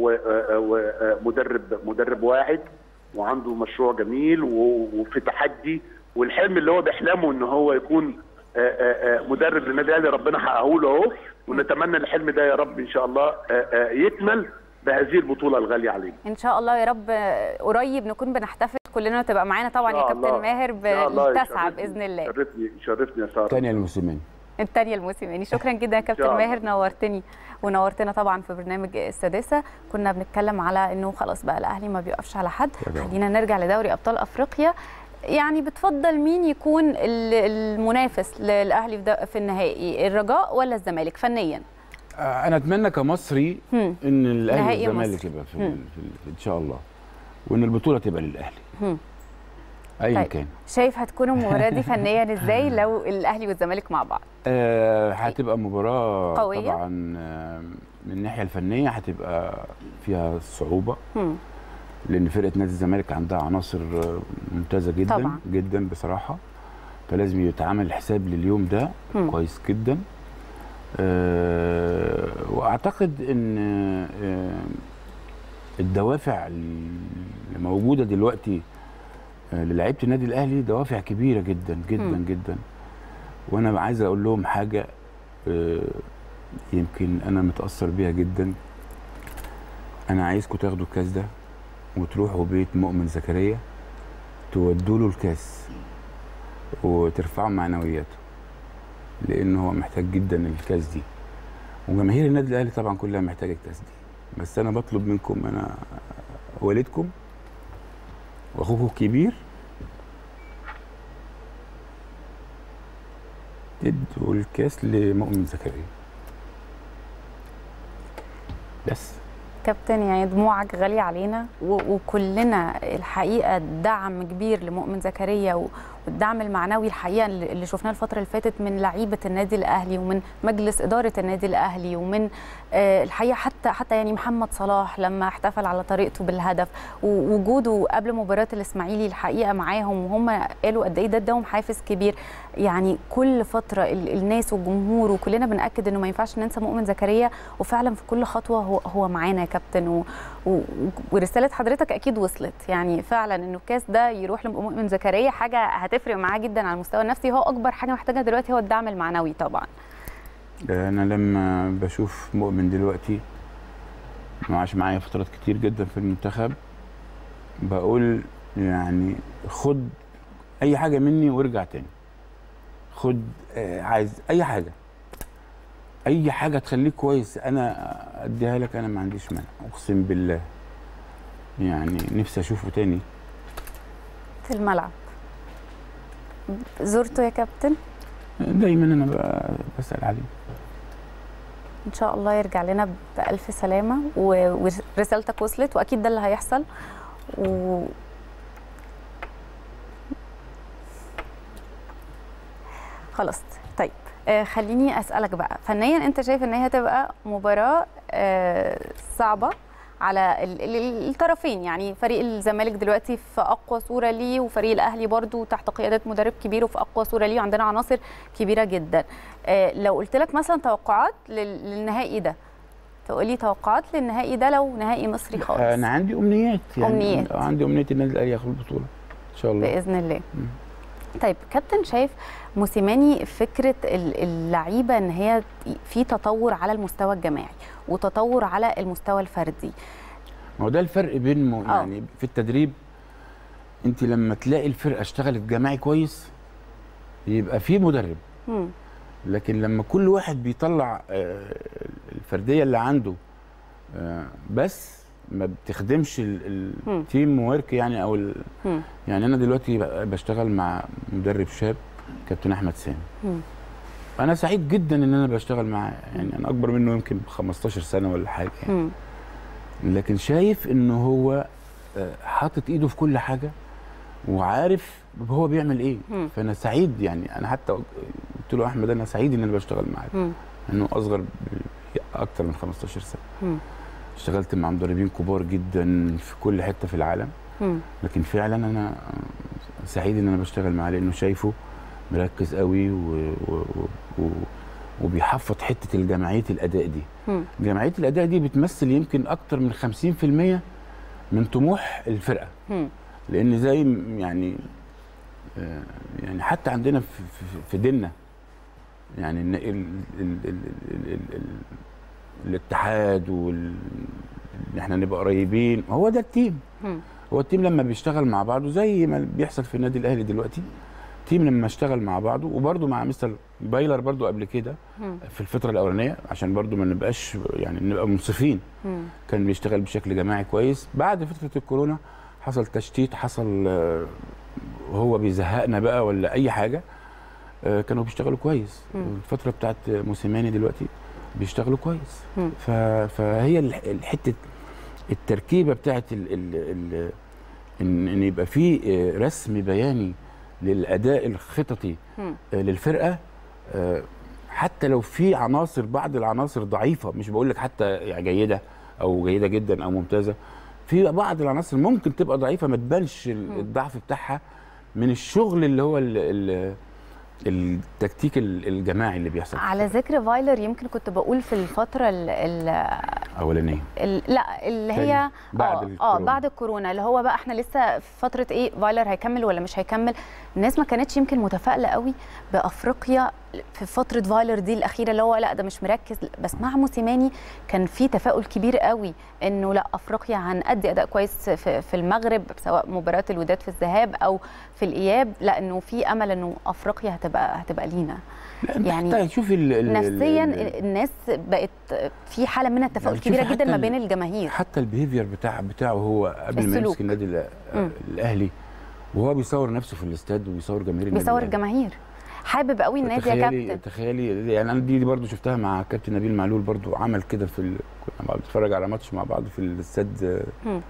ومدرب مدرب واعد وعنده مشروع جميل و- وفي تحدي والحلم اللي هو بيحلمه ان هو يكون آه، آه، آه، مدرب للنادي الاهلي ربنا حققه له اهو ونتمنى الحلم ده يا رب ان شاء الله آه، آه، يكمل بهذه البطوله الغاليه علينا ان شاء الله يا رب آه، قريب نكون بنحتفل كلنا وتبقى معانا طبعا يا إن شاء كابتن الله. ماهر إن شاء الله بالتسعه يشرفني- باذن الله يشرفني يشرفني يا ساره تانية الموسمين الثانيه الموسيماني شكرا جدا يا كابتن شاء الله. ماهر نورتني ونورتنا طبعا في برنامج السادسه كنا بنتكلم على انه خلاص بقى الاهلي ما بيقفش على حد طبعا. خلينا نرجع لدوري ابطال افريقيا يعني بتفضل مين يكون ال- المنافس للاهلي في ده- في النهائي الرجاء ولا الزمالك فنيا آه، انا اتمنى كمصري هم. ان الاهلي نهائي والزمالك مصر. يبقى في, مم. في, في ان شاء الله وان البطوله تبقى للاهلي هم. ايا طيب. كان شايف هتكون المباراه دي فنيا ازاي لو الاهلي والزمالك مع بعض آه، هتبقى مباراه قوية؟ طبعا آه، من الناحيه الفنيه هتبقى فيها صعوبه هم. لان فرقه نادي الزمالك عندها عناصر آه، ممتازه جدا طبعا. جدا بصراحه فلازم يتعمل حساب لليوم ده مم. كويس جدا آه، واعتقد ان آه، الدوافع اللي موجوده دلوقتي آه، للاعيبه النادي الاهلي دوافع كبيره جدا جدا مم. جدا وانا عايز اقول لهم حاجه آه، يمكن انا متاثر بيها جدا انا عايزكم تاخدوا الكاس ده وتروحوا بيت مؤمن زكريا تودوا له الكاس وترفعوا معنوياته لان هو محتاج جدا الكاس دي وجماهير النادي الاهلي طبعا كلها محتاجه الكاس دي بس انا بطلب منكم انا والدكم واخوكم الكبير تدوا الكاس لمؤمن زكريا بس كابتن يعني دموعك غالية علينا و- وكلنا الحقيقة دعم كبير لمؤمن زكريا و- والدعم المعنوي الحقيقة اللي اللي شفناه الفترة اللي فاتت من لعيبة النادي الأهلي ومن مجلس إدارة النادي الأهلي ومن آه، الحقيقة حتى حتى يعني محمد صلاح لما احتفل على طريقته بالهدف ووجوده قبل مباراة الإسماعيلي الحقيقة معاهم وهم قالوا قد إيه ده اداهم حافز كبير يعني كل فترة ال- الناس والجمهور وكلنا بنأكد إنه ما ينفعش ننسى مؤمن زكريا وفعلا في كل خطوة هو هو معانا يا كابتن و... و... ورسالة حضرتك أكيد وصلت يعني فعلا إنه الكاس ده يروح لمؤمن زكريا حاجة هتفرق هتفرق معاه جدا على المستوى النفسي هو اكبر حاجه محتاجها دلوقتي هو الدعم المعنوي طبعا انا لما بشوف مؤمن دلوقتي ما عاش معايا فترات كتير جدا في المنتخب بقول يعني خد اي حاجه مني وارجع تاني خد آه، عايز اي حاجه اي حاجه تخليك كويس انا اديها لك انا ما عنديش مانع اقسم بالله يعني نفسي اشوفه تاني في الملعب زرته يا كابتن دايما انا ب- بسال عليه ان شاء الله يرجع لنا بالف سلامه و- ورسالتك وصلت واكيد ده اللي هيحصل و... خلاص طيب آه خليني اسالك بقى فنيا انت شايف ان هي هتبقى مباراه آه صعبه على ال- ال- الطرفين يعني فريق الزمالك دلوقتي في اقوى صوره ليه وفريق الاهلي برضو تحت قياده مدرب كبير وفي اقوى صوره ليه وعندنا عناصر كبيره جدا آه لو قلت لك مثلا توقعات لل- للنهائي ده تقولي توقعات للنهائي ده لو نهائي مصري خالص انا عندي امنيات يعني أمنيات. آه، عندي امنيه النادي الاهلي ياخد البطوله ان شاء الله باذن الله طيب كابتن شايف موسيماني فكره ال- اللعيبه ان هي في تطور على المستوى الجماعي وتطور على المستوى الفردي ما هو ده الفرق بين م... آه. يعني في التدريب انت لما تلاقي الفرقه اشتغلت جماعي كويس يبقى في مدرب مم. لكن لما كل واحد بيطلع آه، الفرديه اللي عنده آه، بس ما بتخدمش ال- مم. التيم ورك يعني او ال... مم. يعني انا دلوقتي ب- بشتغل مع مدرب شاب كابتن احمد سامي مم. انا سعيد جدا ان انا بشتغل معاه يعني انا اكبر منه يمكن ب 15 سنه ولا حاجه يعني. مم. لكن شايف ان هو آه، حاطط ايده في كل حاجه وعارف هو بيعمل ايه مم. فانا سعيد يعني انا حتى قلت له احمد انا سعيد ان انا بشتغل معاك مم. انه اصغر ب- اكتر من 15 سنه مم. اشتغلت مع مدربين كبار جدا في كل حته في العالم مم. لكن فعلا انا آه، سعيد ان انا بشتغل معاه لانه شايفه مركز قوي و... و... و... وبيحفظ حته الجماعيه الاداء دي مم. جمعيه الاداء دي بتمثل يمكن اكتر من 50% من طموح الفرقه مم. لان زي م- يعني آه، يعني حتى عندنا في, في, في ديننا يعني إن ال ال ال ال ال ال ال الاتحاد وال ان احنا نبقى قريبين هو ده التيم مم. هو التيم لما بيشتغل مع بعضه زي ما بيحصل في النادي الاهلي دلوقتي تيم لما اشتغل مع بعضه وبرده مع مستر بايلر برده قبل كده مم. في الفتره الاولانيه عشان برده ما نبقاش يعني نبقى منصفين مم. كان بيشتغل بشكل جماعي كويس بعد فتره الكورونا حصل تشتيت حصل آه، هو بيزهقنا بقى ولا اي حاجه آه، كانوا بيشتغلوا كويس مم. الفتره بتاعت موسيماني دلوقتي بيشتغلوا كويس مم. ف- فهي الح- الحته التركيبه بتاعت ال ال ال ان ان يبقى في آه، رسم بياني للاداء الخططي مم. آه، للفرقه آه، حتى لو في عناصر بعض العناصر ضعيفه مش بقول لك حتى يعني جيده او جيده جدا او ممتازه في بعض العناصر ممكن تبقى ضعيفه ما تبانش ال- الضعف بتاعها من الشغل اللي هو ال ال التكتيك ال- الجماعي اللي بيحصل على ذكر فايلر يمكن كنت بقول في الفتره ال ال اولانيه ال- لا اللي هي تاني، بعد اه, آه الكورونا. بعد الكورونا اللي هو بقى احنا لسه في فتره ايه فايلر هيكمل ولا مش هيكمل الناس ما كانتش يمكن متفائله قوي بافريقيا في فتره فايلر دي الاخيره اللي هو لا ده مش مركز بس مع موسيماني كان في تفاؤل كبير قوي انه لا افريقيا هنأدي اداء كويس في, في المغرب سواء مباراه الوداد في الذهاب او في الاياب لا انه في امل انه افريقيا هتبقى هتبقى لينا لا انت يعني حتى شوف ال ال نفسيا ال- ال- الناس بقت في حاله من التفاؤل يعني شوفي كبيره جدا حتى ما ال- بين الجماهير حتى البيهيفير بتاع بتاعه هو قبل ما السلوك. يمسك النادي ال- مم. الاهلي وهو بيصور نفسه في الاستاد وبيصور جماهير النادي بيصور الأهلي. الجماهير حابب قوي النادي يا تخيلي كابتن تخيلي يعني انا دي, دي برضه شفتها مع كابتن نبيل معلول برضه عمل كده في ال... كنا مع- بنتفرج على ماتش مع بعض في الاستاد آه، مم.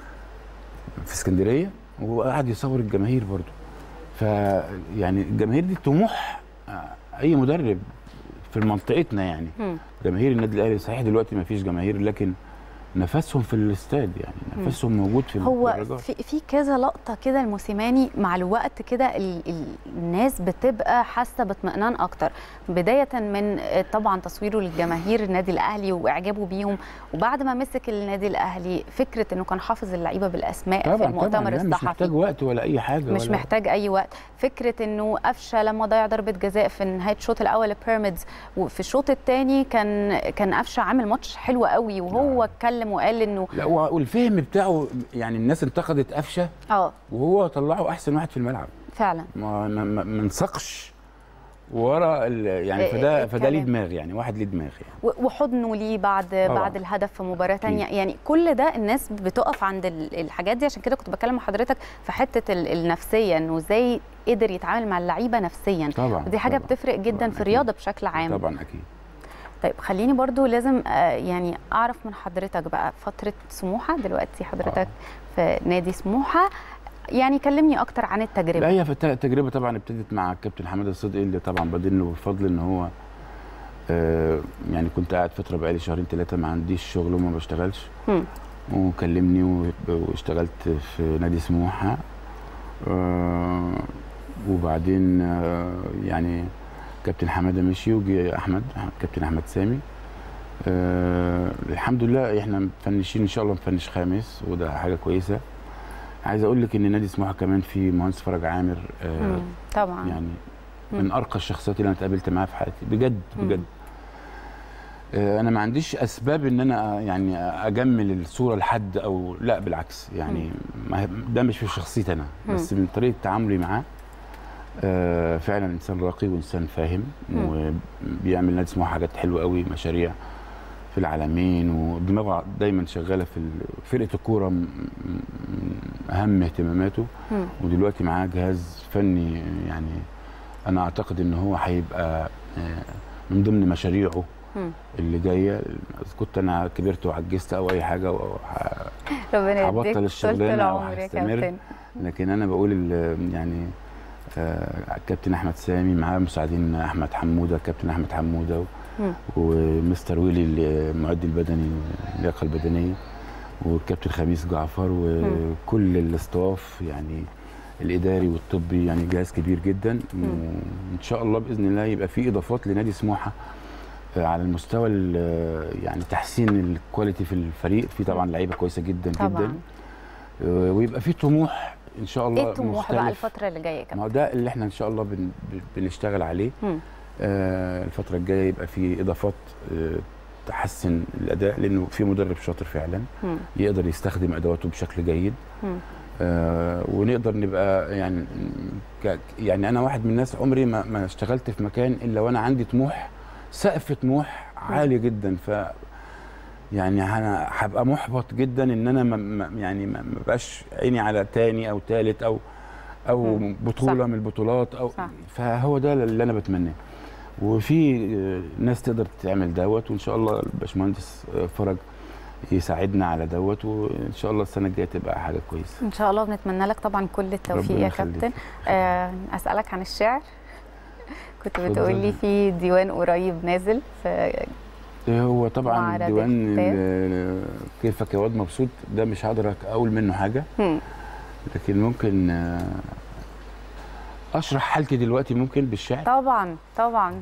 في اسكندريه وقعد يصور الجماهير برضه ف يعني الجماهير دي طموح آه، اي مدرب في منطقتنا يعني مم. جماهير النادي الاهلي صحيح دلوقتي ما فيش جماهير لكن نفسهم في الاستاد يعني نفسهم موجود في هو الدرجات. في في كذا لقطه كده الموسيماني مع الوقت كده ال- ال- الناس بتبقى حاسه باطمئنان اكتر بدايه من آه، طبعا تصويره للجماهير النادي الاهلي واعجابه بيهم وبعد ما مسك النادي الاهلي فكره انه كان حافظ اللعيبه بالاسماء في طبعا طبعا المؤتمر لا، مش محتاج الصحفي وقت ولا اي حاجه مش ولا محتاج اي وقت فكره انه قفشه لما ضيع ضربه جزاء في نهايه الشوط الاول لبيراميدز وفي الشوط الثاني كان كان قفشه عامل ماتش حلو قوي وهو اتكلم وقال انه لا و- والفهم بتاعه يعني الناس انتقدت قفشه اه وهو طلعه احسن واحد في الملعب فعلا ما ما ما ما انسقش ورا ال- يعني إيه فده فده ليه الكلام. دماغ يعني واحد ليه دماغ يعني و- وحضنه ليه بعد طبعاً. بعد الهدف في مباراه تانية يعني كل ده الناس بتقف عند ال- الحاجات دي عشان كده كنت بكلم مع حضرتك في حته ال- النفسيه انه ازاي قدر يتعامل مع اللعيبه نفسيا طبعا ودي حاجه طبعاً. بتفرق جدا طبعاً في أكيد. الرياضه بشكل عام طبعا اكيد طيب خليني برضو لازم آه، يعني اعرف من حضرتك بقى فتره سموحه دلوقتي حضرتك في نادي سموحه يعني كلمني اكتر عن التجربه لا هي في الت- التجربه طبعا ابتدت مع الكابتن حماده الصدقي اللي طبعا بدين له بالفضل ان هو آه يعني كنت قاعد فتره بقالي شهرين ثلاثه ما عنديش شغل وما بشتغلش مم. وكلمني و- واشتغلت في نادي سموحه آه وبعدين آه يعني كابتن حماده مشي وجي احمد كابتن احمد سامي آه الحمد لله احنا مفنشين ان شاء الله مفنش خامس وده حاجه كويسه عايز اقول لك ان نادي سموحه كمان في مهندس فرج عامر آه مم. طبعا يعني مم. من ارقى الشخصيات اللي انا اتقابلت معاها في حياتي بجد مم. بجد آه، انا ما عنديش اسباب ان انا يعني اجمل الصوره لحد او لا بالعكس يعني ما هي- ده مش في شخصيتي انا بس من طريقه تعاملي معاه آه، فعلا انسان راقي وانسان فاهم مم. وبيعمل نادي سموحه حاجات حلوه قوي مشاريع في العالمين ودماغه دايما شغاله في ال- فرقه الكوره م- م- اهم اهتماماته مم. ودلوقتي معاه جهاز فني يعني انا اعتقد ان هو هيبقى آه، من ضمن مشاريعه مم. اللي جايه إذا كنت انا كبرت وعجزت او اي حاجه و- ه- ربنا هبطل يديك طول الشغلانة العمر يا وهستمر. كابتن لكن انا بقول ال- يعني آه، الكابتن احمد سامي معاه مساعدين احمد حموده الكابتن احمد حموده و- مم. ومستر ويلي المعد البدني اللياقه البدنيه والكابتن خميس جعفر وكل الاستاف يعني الاداري والطبي يعني جهاز كبير جدا وان شاء الله باذن الله يبقى في اضافات لنادي سموحه آه، على المستوى ال- يعني تحسين الكواليتي في الفريق في طبعا لعيبه كويسه جدا طبعا جدا آه، ويبقى في طموح ان شاء الله ايه الطموح بقى مختلف. الفتره اللي جايه يا ما كابتن هو ده اللي احنا ان شاء الله بن بنشتغل عليه مم. آه الفتره الجايه يبقى في اضافات آه تحسن الاداء لانه في مدرب شاطر فعلا مم. يقدر يستخدم ادواته بشكل جيد مم. آه ونقدر نبقى يعني ك- يعني انا واحد من الناس عمري ما, ما اشتغلت في مكان الا وانا عندي طموح سقف طموح عالي جدا ف يعني انا هبقى محبط جدا ان انا ما ما- يعني ما ما بقاش عيني على تاني او تالت او او مم. بطوله صح. من البطولات او صح. فهو ده اللي انا بتمناه وفي آه، ناس تقدر تعمل دوت وان شاء الله الباشمهندس آه، فرج يساعدنا على دوت وان شاء الله السنه الجايه تبقى حاجه كويسه ان شاء الله بنتمنى لك طبعا كل التوفيق ربنا يا يخليك. كابتن آه اسالك عن الشعر كنت اتفضل. بتقول لي في ديوان قريب نازل في هو طبعا معرض ديوان كتاب. ال- كيفك يا واد مبسوط ده مش هقدر اقول منه حاجه مم. لكن ممكن آه، اشرح حالتي دلوقتي ممكن بالشعر طبعا طبعا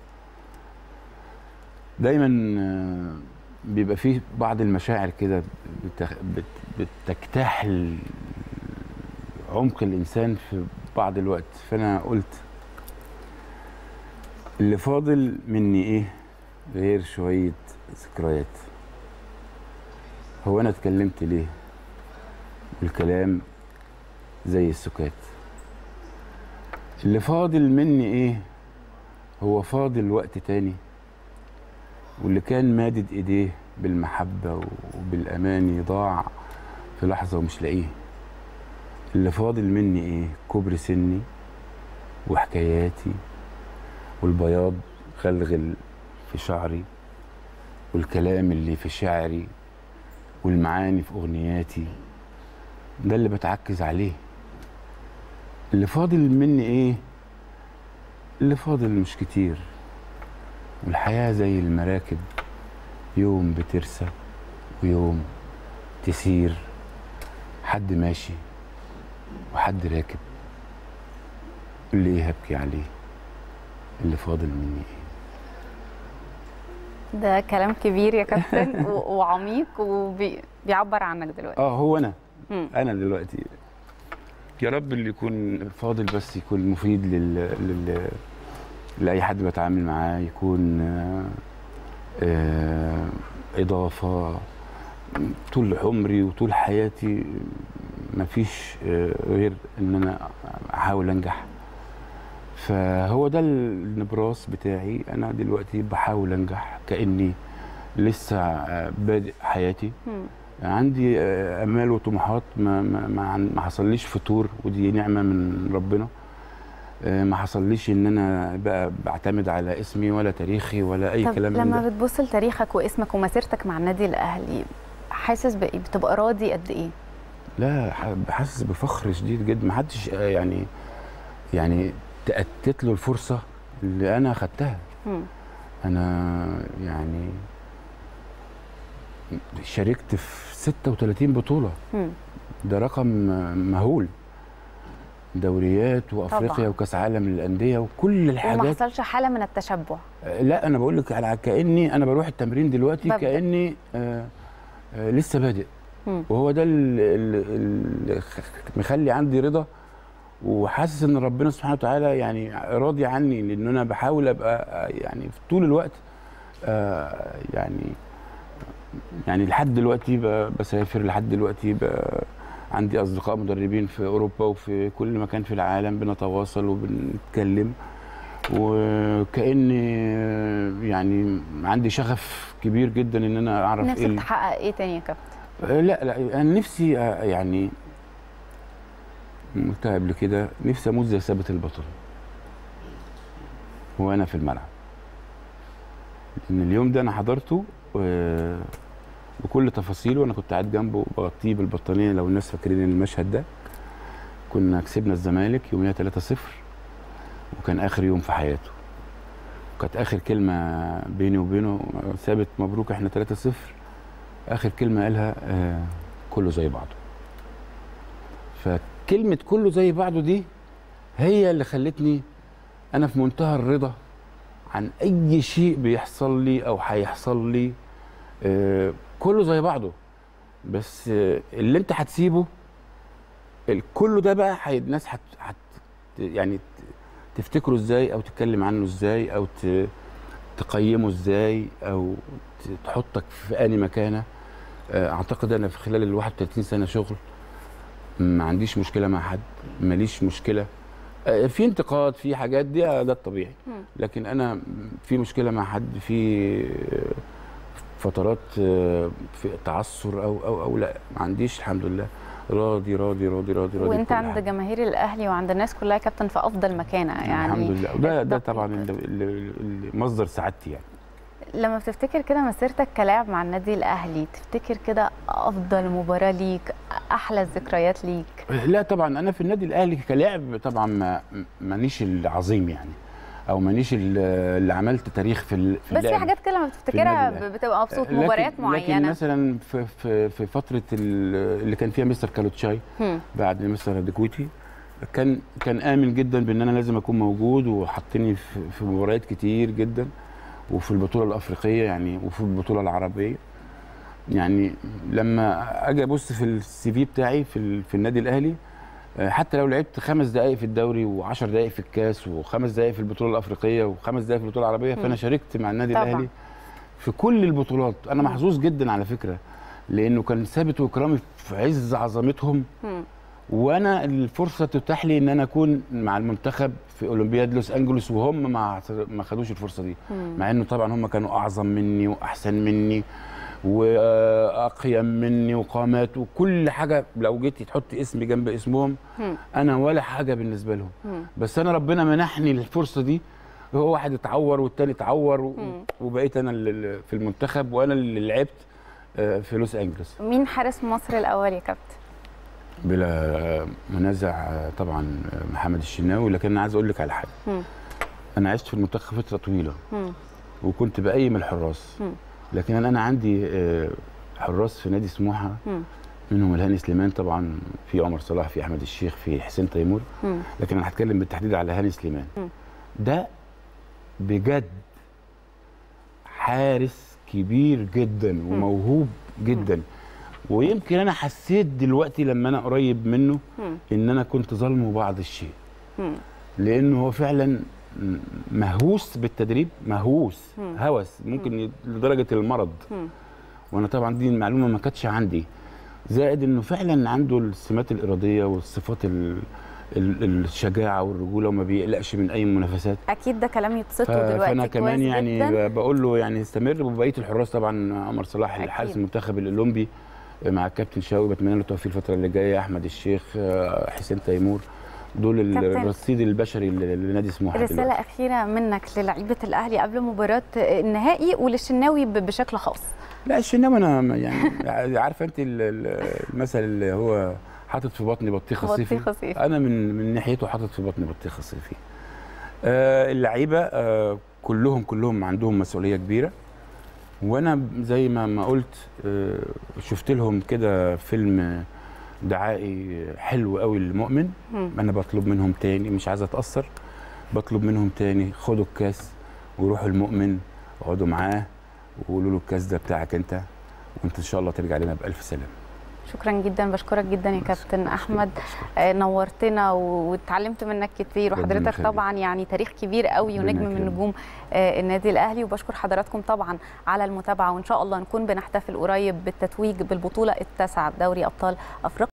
دايما آه، بيبقى فيه بعض المشاعر كده بتخ- بت- بتجتاح ال- عمق الانسان في بعض الوقت فانا قلت اللي فاضل مني ايه غير شويه ذكريات هو انا اتكلمت ليه والكلام زي السكات اللي فاضل مني ايه هو فاضل وقت تاني واللي كان مادد ايديه بالمحبة وبالأمان ضاع في لحظة ومش لاقيه اللي فاضل مني ايه كبر سني وحكاياتي والبياض غلغل في شعري والكلام اللي في شعري والمعاني في أغنياتي ده اللي بتعكز عليه اللي فاضل مني ايه اللي فاضل مش كتير والحياة زي المراكب يوم بترسى ويوم تسير حد ماشي وحد راكب اللي ايه هبكي عليه اللي فاضل مني ايه ده كلام كبير يا كابتن و- وعميق وبيعبر عنك دلوقتي اه هو انا مم. انا دلوقتي يا رب اللي يكون فاضل بس يكون مفيد لل, لل... لاي حد بتعامل معاه يكون آه، آه، اضافه طول عمري وطول حياتي مفيش آه، غير ان انا احاول انجح فهو ده النبراس بتاعي انا دلوقتي بحاول انجح كاني لسه آه، بادئ حياتي مم. عندي آه، امال وطموحات ما ما ما, عن- ما حصليش فتور ودي نعمه من ربنا آه، ما حصليش ان انا بقى بعتمد على اسمي ولا تاريخي ولا اي طب كلام من لما ده بتبص لتاريخك واسمك ومسيرتك مع النادي الاهلي حاسس بايه بتبقى راضي قد ايه لا ح- حاسس بفخر شديد جدا ما حدش آه، يعني يعني تأتت له الفرصه اللي انا اخدتها مم. انا يعني شاركت في 36 بطوله مم. ده رقم مهول دوريات وافريقيا طبعاً. وكاس عالم للانديه وكل وما الحاجات حصلش حاله من التشبع لا انا بقول لك على كاني انا بروح التمرين دلوقتي ببدأ. كاني آه آه لسه بادئ مم. وهو ده اللي مخلي عندي رضا وحاسس ان ربنا سبحانه وتعالى يعني راضي عني لان انا بحاول ابقى آه، يعني في طول الوقت آه يعني يعني لحد دلوقتي ب- بسافر لحد دلوقتي ب- عندي اصدقاء مدربين في اوروبا وفي كل مكان في العالم بنتواصل وبنتكلم وكاني آه، يعني عندي شغف كبير جدا ان انا اعرف ايه نفسك ال- تحقق ايه تاني يا كابتن آه، لا لا انا نفسي آه، يعني قلتها قبل كده نفسي اموت زي ثابت البطل وانا في الملعب ان اليوم ده انا حضرته آه، بكل تفاصيله وانا كنت قاعد جنبه بغطيه بالبطانيه لو الناس فاكرين المشهد ده كنا كسبنا الزمالك يوميها 3-0 وكان اخر يوم في حياته كانت اخر كلمه بيني وبينه آه، ثابت مبروك احنا 3-0 اخر كلمه قالها آه كله زي بعضه فكلمه كله زي بعضه دي هي اللي خلتني انا في منتهى الرضا عن اي شيء بيحصل لي او هيحصل لي آه كله زي بعضه بس آه اللي انت هتسيبه ال- كله ده بقى حي... الناس هت... هت... يعني ت- تفتكره ازاي او تتكلم عنه ازاي او ت... تقيمه ازاي او ت- تحطك في اني مكانه آه، اعتقد انا في خلال ال 31 سنه شغل ما عنديش مشكله مع حد ماليش مشكله آه، في انتقاد في حاجات دي آه، ده الطبيعي مم. لكن انا في مشكله مع حد في آه، فترات آه، في تعثر او او او لا ما عنديش الحمد لله راضي راضي راضي راضي راضي وانت بكل عند حاجة. جماهير الاهلي وعند الناس كلها يا كابتن في افضل مكانه يعني الحمد لله وده ده الدقيق. طبعا اللي- اللي- اللي مصدر سعادتي يعني لما بتفتكر كده مسيرتك كلاعب مع النادي الاهلي تفتكر كده افضل مباراه ليك احلى الذكريات ليك لا طبعا انا في النادي الاهلي كلاعب طبعا ما مانيش العظيم يعني او مانيش ال- اللي عملت تاريخ في ال- في بس في اللعب. حاجات كده لما بتفتكرها النادي الأهلي. بتبقى مبسوط لكن- مباريات لكن معينه مثلا في في في فتره ال- اللي كان فيها مستر كالوتشاي هم. بعد مستر هدكوتي كان كان امن جدا بان انا لازم اكون موجود وحطني في في مباريات كتير جدا وفي البطوله الافريقيه يعني وفي البطوله العربيه يعني لما اجي ابص في السي في بتاعي في ال- في النادي الاهلي آه، حتى لو لعبت خمس دقائق في الدوري و10 دقائق في الكاس وخمس دقائق في البطوله الافريقيه وخمس دقائق في البطوله العربيه فانا شاركت مع النادي طبعاً. الاهلي في كل البطولات انا محظوظ جدا على فكره لانه كان ثابت واكرامي في عز عظمتهم هم. وانا الفرصه تتاح لي ان انا اكون مع المنتخب في اولمبياد لوس انجلوس وهم ما ما خدوش الفرصه دي مم. مع انه طبعا هم كانوا اعظم مني واحسن مني واقيم مني وقامات وكل حاجه لو جيت تحط اسمي جنب اسمهم هم. انا ولا حاجه بالنسبه لهم هم. بس انا ربنا منحني الفرصه دي هو واحد اتعور والتاني اتعور و- مم. وبقيت انا اللي في المنتخب وانا اللي لعبت آه، في لوس انجلوس مين حارس مصر الاول يا كابتن بلا منازع آه، طبعا آه، محمد الشناوي لكن انا عايز اقول لك على حاجه هم. انا عشت في المنتخب فتره طويله هم. وكنت بقيم الحراس مم. لكن انا أنا عندي آه، حراس في نادي سموحه مم. منهم الهاني سليمان طبعا في عمر صلاح في احمد الشيخ في حسين تيمور مم. لكن انا هتكلم بالتحديد على هاني سليمان مم. ده بجد حارس كبير جدا وموهوب جدا ويمكن انا حسيت دلوقتي لما انا قريب منه مم. ان انا كنت ظالمه بعض الشيء مم. لانه هو فعلا مهووس بالتدريب مهووس مم. هوس ممكن ي- لدرجه المرض مم. وانا طبعا دي المعلومه ما كانتش عندي زائد انه فعلا عنده السمات الاراديه والصفات ال... ال- الشجاعه والرجوله وما بيقلقش من اي منافسات اكيد ده كلام ف- يبسطه دلوقتي فانا كمان كويس يعني جداً. ب- بقول له يعني استمر وبقيه الحراس طبعا عمر صلاح أكيد. الحارس المنتخب الاولمبي مع الكابتن شاوي بتمنى له التوفيق الفتره اللي جايه احمد الشيخ آه، حسين تيمور دول ال- كابتن. الرصيد البشري ل- لنادي سموحه رسالة دلوقتي. أخيرة منك للعيبة الأهلي قبل مباراة النهائي وللشناوي ب- بشكل خاص لا الشناوي انا ما- يعني عارفه انت ال- ال- المثل اللي هو حاطط في بطني بطيخه صيفي بطيخة صيفي. انا من من ناحيته حاطط في بطني بطيخه صيفي آه اللعيبه آه كلهم كلهم عندهم مسؤوليه كبيره وانا زي ما ما قلت آه شفت لهم كده فيلم دعائي حلو قوي للمؤمن مم. انا بطلب منهم تاني مش عايز اتاثر بطلب منهم تاني خدوا الكاس وروحوا المؤمن اقعدوا معاه وقولوا له الكاس ده بتاعك انت وانت ان شاء الله ترجع لنا بالف سلامه شكرا جدا بشكرك جدا يا كابتن أحمد آه، نورتنا و- واتعلمت منك كتير ربنا وحضرتك يخليك. طبعا يعني تاريخ كبير قوي ربنا ونجم من يكرمك. نجوم آه، النادي الأهلي وبشكر حضراتكم طبعا على المتابعة وإن شاء الله نكون بنحتفل قريب بالتتويج بالبطولة التاسعة بدوري أبطال أفريقيا